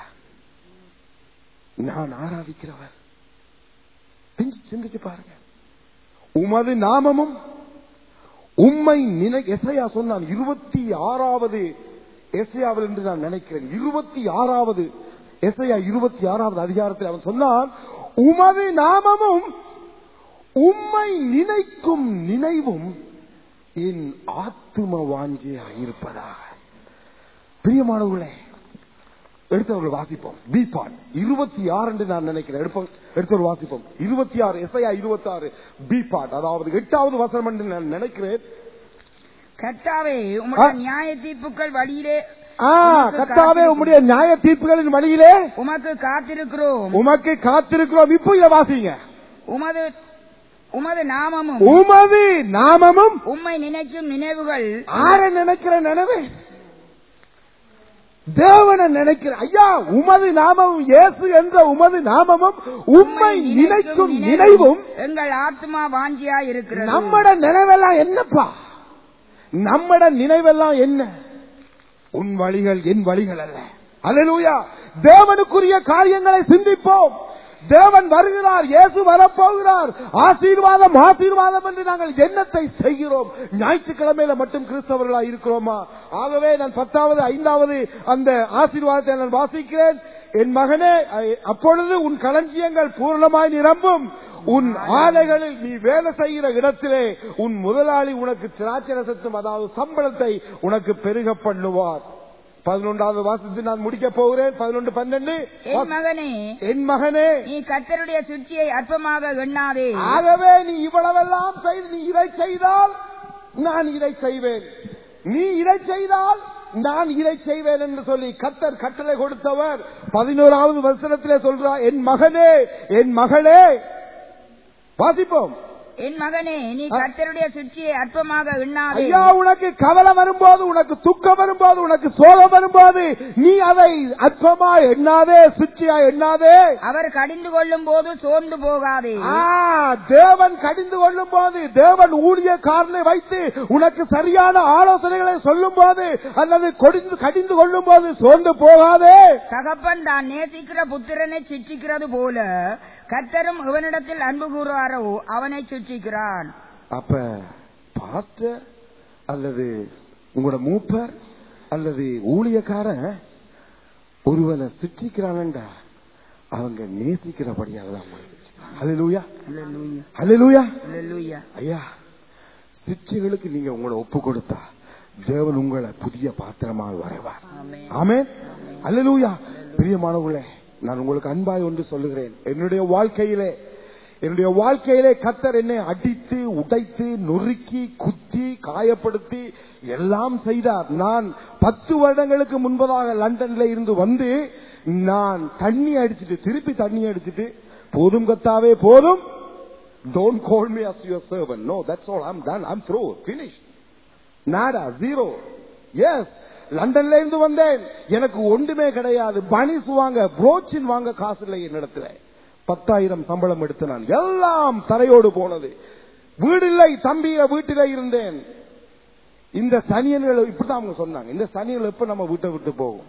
நான் ஆராதிக்கிறவர் சிந்திச்சு- சிந்திச்சு பாருங்க உமது நாமமும் உம்மை நினை எசையா சொன்னான் இருபத்தி ஆறாவது எசையாவில் என்று நான் நினைக்கிறேன் இருபத்தி ஆறாவது எசையா இருபத்தி ஆறாவது அதிகாரத்தில் அவன் சொன்னான் உமது நாமமும் உம்மை நினைக்கும் நினைவும் என் ஆத்தும வாஞ்சியா இருப்பதாக பிரியமானவர்களே எடுத்தவர்கள் வாசிப்போம் பி பாட் இருபத்தி ஆறு என்று நான் நினைக்கிறேன் எடுப்போம் எடுத்தவர்கள் வாசிப்போம் இருபத்தி ஆறு எஸ்ஐயா இருபத்தி ஆறு பி பாட் அதாவது எட்டாவது வசனம் என்று நான் நினைக்கிறேன் கர்த்தாவே உம்முடைய ஆ. நியாய தீர்ப்புகள் வழியிலே ஆ கத்தாவே உம்முடைய நியாய தீர்ப்புகளின் வழியிலே உமக்கு காத்திருக்கிறோம் உமக்கு காத்திருக்கிறோம் இப்போ இதை வாசிங்க உமது உமது நாமமும் உமது நாமமும் உம்மை நினைக்கும் நினைவுகள் ஆர நினைக்கிற நினைவு தேவனை நினைக்கிற ஐயா உமது நாமமும் இயேசு என்ற உமது நாமமும் உம்மை நினைக்கும் நினைவும் எங்கள் ஆத்மா வாஞ்சியா இருக்கிறது நம்மட நினைவெல்லாம் என்னப்பா நம்மட நினைவெல்லாம் என்ன உன் வழிகள் என் வழிகள் அல்ல அல்லேலூயா தேவனுக்குரிய காரியங்களை சிந்திப்போம் தேவன் வருகிறார் இயேசு வரப்போகிறார் ஆசீர்வாதம் ஆசீர்வாதம் என்று நாங்கள் எண்ணத்தை செய்கிறோம் ஞாயிற்றுக்கிழமையில மட்டும் கிறிஸ்தவர்களா இருக்கிறோமா ஆகவே நான் பத்தாவது ஐந்தாவது அந்த ஆசீர்வாதத்தை நான் வாசிக்கிறேன் என் மகனே அ- அப்பொழுது உன் களஞ்சியங்கள் பூர்ணமாய் நிரம்பும் உன் ஆலைகளில் நீ வேலை செய்கிற இடத்திலே உன் முதலாளி உனக்கு திராட்சரசத்தும் அதாவது சம்பளத்தை உனக்கு பெருக பண்ணுவார் பதினொன்றாவது வாசத்து நான் முடிக்க போகிறேன் பதினொன்று பன்னெண்டு என் மகனே என் மகனே நீ கர்த்தருடைய சுற்றியை அற்பமாக எண்ணாதே ஆகவே நீ இவ்வளவெல்லாம் செய்து நீ இதை செய்தால் நான் இதை செய்வேன் நீ இதை செய்தால் நான் இதை செய்வேன் என்று சொல்லி கத்தர் கட்டளை கொடுத்தவர் பதினோராவது வசனத்திலே சொல்றார் என் மகனே என் மகளே வாசிப்போம் என் மகனே நீ கர்த்தருடைய சுற்றியை அற்பமாக எண்ணாதே ஐயா உனக்கு கவலை வரும்போது உனக்கு துக்கம் வரும்போது உனக்கு சோகம் வரும்போது நீ அதை அற்பமா எண்ணாதே சுற்றியா எண்ணாதே அவர் கடிந்து கொள்ளும் போது சோர்ந்து போகாதே ஆ, தேவன் கடிந்து கொள்ளும் போது தேவன் ஊழியக்காரனை வைத்து உனக்கு சரியான ஆலோசனைகளை சொல்லும் போது அல்லது கொடிந்து கடிந்து கொள்ளும் போது சோர்ந்து போகாதே தகப்பன் தான் நேசிக்கிற புத்திரனை சிற்றிக்கிறது போல கர்த்தரும் இவனிடத்தில் அன்பு கூறுவாரோ அவனை சிற்றிக்கிறான் அப்ப பாஸ்டர் அல்லது உங்களோட மூப்பர் அல்லது ஊழியக்காரன் ஒருவனை சிற்றிக்கிறான்டா அவங்க நேசிக்கிறபடியாக தான் ஹalleluya ஹalleluya அல்லேலூயா. ஐயா சிற்றைகளுக்கு நீங்க உங்களை ஒப்பு கொடுத்தா தேவன் உங்களை புதிய பாத்திரமாக வரைவார் ஆமென். ஆமென் அல்லேலூயா பிரியமானவர்களே நான் உங்களுக்கு அன்பாய் ஒன்று சொல்லுகிறேன் என்னுடைய வாழ்க்கையிலே என்னுடைய வாழ்க்கையிலே கத்தர் என்னை அடித்து உடைத்து நொறுக்கி குத்தி காயப்படுத்தி எல்லாம் செய்தார் நான் பத்து வருடங்களுக்கு முன்பதாக லண்டன்ல இருந்து வந்து நான் தண்ணி அடிச்சிட்டு திருப்பி தண்ணி அடிச்சிட்டு போதும் கத்தாவே போதும் Don't call me as your servant. No, that's all. I'm done. I'm through. Finished. Nada. Zero. Yes. லண்டன்ல இருந்து வந்தேன் எனக்கு ஒன்றுமே கிடையாது பனிஸ் வாங்க புரோச்சின் வாங்க காசு இல்லை என்னிடத்துல பத்தாயிரம் சம்பளம் எடுத்து நான் எல்லாம் தரையோடு போனது வீடு இல்லை தம்பிய வீட்டில இருந்தேன் இந்த சனியன்கள் இப்படிதான் அவங்க சொன்னாங்க இந்த சனியன் எப்ப நம்ம வீட்டை விட்டு போகும்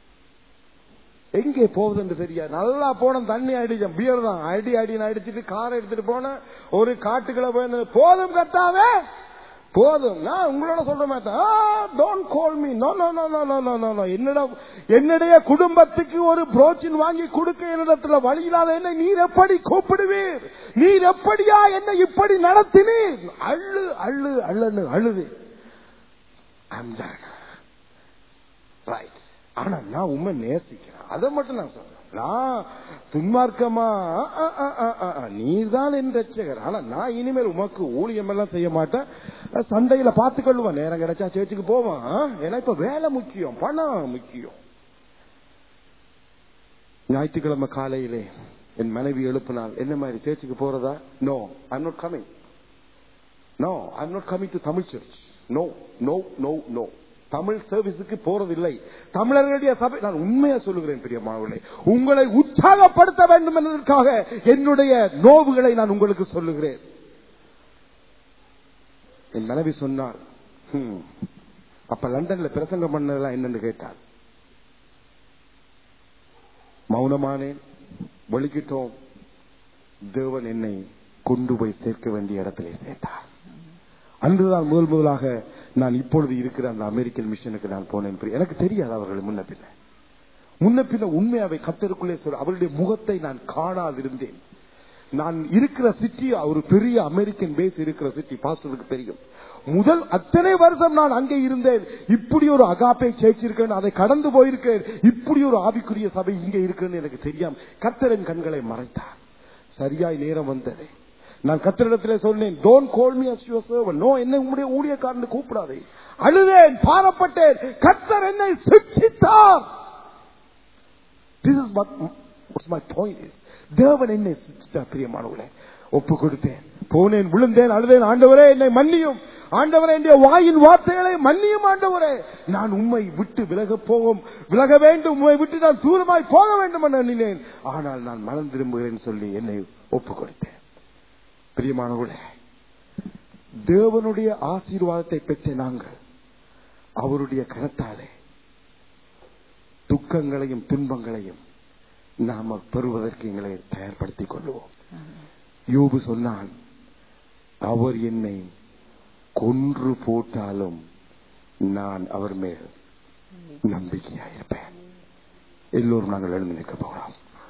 எங்கே போகுதுன்னு தெரியாது நல்லா போன தண்ணி அடிச்சேன் பியர் தான் அடி அடின்னு அடிச்சிட்டு காரை எடுத்துட்டு போனேன் ஒரு காட்டுக்குள்ள போய் போதும் கத்தாவே போதும் நான் உங்களோட சொல்ற மாதிரி don't call me no no no no no no no no என்னிட என்னுடைய குடும்பத்துக்கு ஒரு புரோச்சின் வாங்கி கொடுக்க என்னிடத்துல வழி இல்லாத என்னை நீர் எப்படி கூப்பிடுவீர் நீர் எப்படியா என்னை இப்படி நடத்தினீர் அள்ளு அள்ளு அள்ளுன்னு அழுது I'm done. ரைட் ஆனா நான் உண்மை நேசிக்கிறேன் அதை மட்டும் நான் சொல்றேன் நான் துன்மார்க்கமா நீர் தான் என் ரட்சகர் ஆனா நான் இனிமேல் உமக்கு ஊழியம் எல்லாம் செய்ய மாட்டேன் சண்டையில பார்த்து கொள்ளுவேன் நேரம் கிடைச்சா சேர்ச்சுக்கு போவான் ஏன்னா இப்ப வேலை முக்கியம் பணம் முக்கியம் ஞாயிற்றுக்கிழமை காலையிலே என் மனைவி எழுப்பினால் என்ன மாதிரி சேர்ச்சுக்கு போறதா no I'm not coming no I'm not coming to Tamil church no no no no Tamil சர்வீஸுக்கு போறதில்லை தமிழர்களுடைய சபை நான் உண்மையா சொல்லுகிறேன் பிரியமானவர்களே உங்களை உற்சாகப்படுத்த வேண்டும் என்பதற்காக என்னுடைய நோவுகளை நான் உங்களுக்கு சொல்லுகிறேன் என் மனைவி சொன்னாள் "ஹம், அப்ப லண்டன்ல பிரசங்கம் பண்ணதெல்லாம் என்னன்னு கேட்டாள் மௌனமானேன் வெளிக்கிட்டோம் தேவன் என்னை கொண்டு போய் சேர்க்க வேண்டிய இடத்திலே சேர்த்தார் அன்றுதான் முதல் முதலாக நான் இப்பொழுது இருக்கிற அந்த அமெரிக்கன் மிஷனுக்கு நான் போனேன் பிரிய- எனக்கு தெரியாது அவர்கள் முன்ன பின்ன முன்ன பின்ன உண்மையாவை கத்தருக்குள்ளே சொல்ல அவருடைய முகத்தை நான் காணாதிருந்தேன் நான் இருக்கிற சிட்டி ஒரு பெரிய அமெரிக்கன் பேஸ் இருக்கிற சிட்டி பாஸ்டருக்கு தெரியும் முதல் அத்தனை வருஷம் நான் அங்கே இருந்தேன் இப்படி ஒரு அகாப்பை சேர்ச்சிருக்கேன் அதை கடந்து போயிருக்கேன் இப்படி ஒரு ஆவிக்குரிய சபை இங்கே இருக்குன்னு எனக்கு தெரியாம கத்தரின் கண்களை மறைத்தார் சரியாய் நேரம் வந்தது நான் கத்திரிடத்திலே சொன்னேன் don't call me as your servant no என்ன உங்களுடைய ஊழியக்காரன் கூப்பிடாதே அழுதேன் பாரப்பட்டேன் கத்தர் என்னை சிக்ஷித்தார் this is what my point is தேவன் என்னை சிக்ஷித்தார் பிரியமானவர்களே ஒப்பு கொடுத்தேன் போனேன் விழுந்தேன் அழுதேன் ஆண்டவரே என்னை மன்னியும் ஆண்டவரே என்னுடைய வாயின் வார்த்தைகளை மன்னியும் ஆண்டவரே நான் உண்மை விட்டு விலக போகும் விலக வேண்டும் உண்மை விட்டு நான் தூரமாய் போக வேண்டும் என்று எண்ணினேன் ஆனால் நான் மனம் திரும்புகிறேன் சொல்லி என்னை ஒப்பு கொடுத்தேன் பிரியமானவர்களே தேவனுடைய ஆசீர்வாதத்தை பெற்ற நாங்கள் அவருடைய கரத்தாலே துக்கங்களையும் துன்பங்களையும் நாம பெறுவதற்கு எங்களை தயார்படுத்திக் கொள்வோம் யோபு சொன்னான் அவர் என்னை கொன்று போட்டாலும் நான் அவர் மேல் நம்பிக்கையாயிருப்பேன் எல்லோரும் நாங்கள் எழுந்து நிற்க போகிறோம்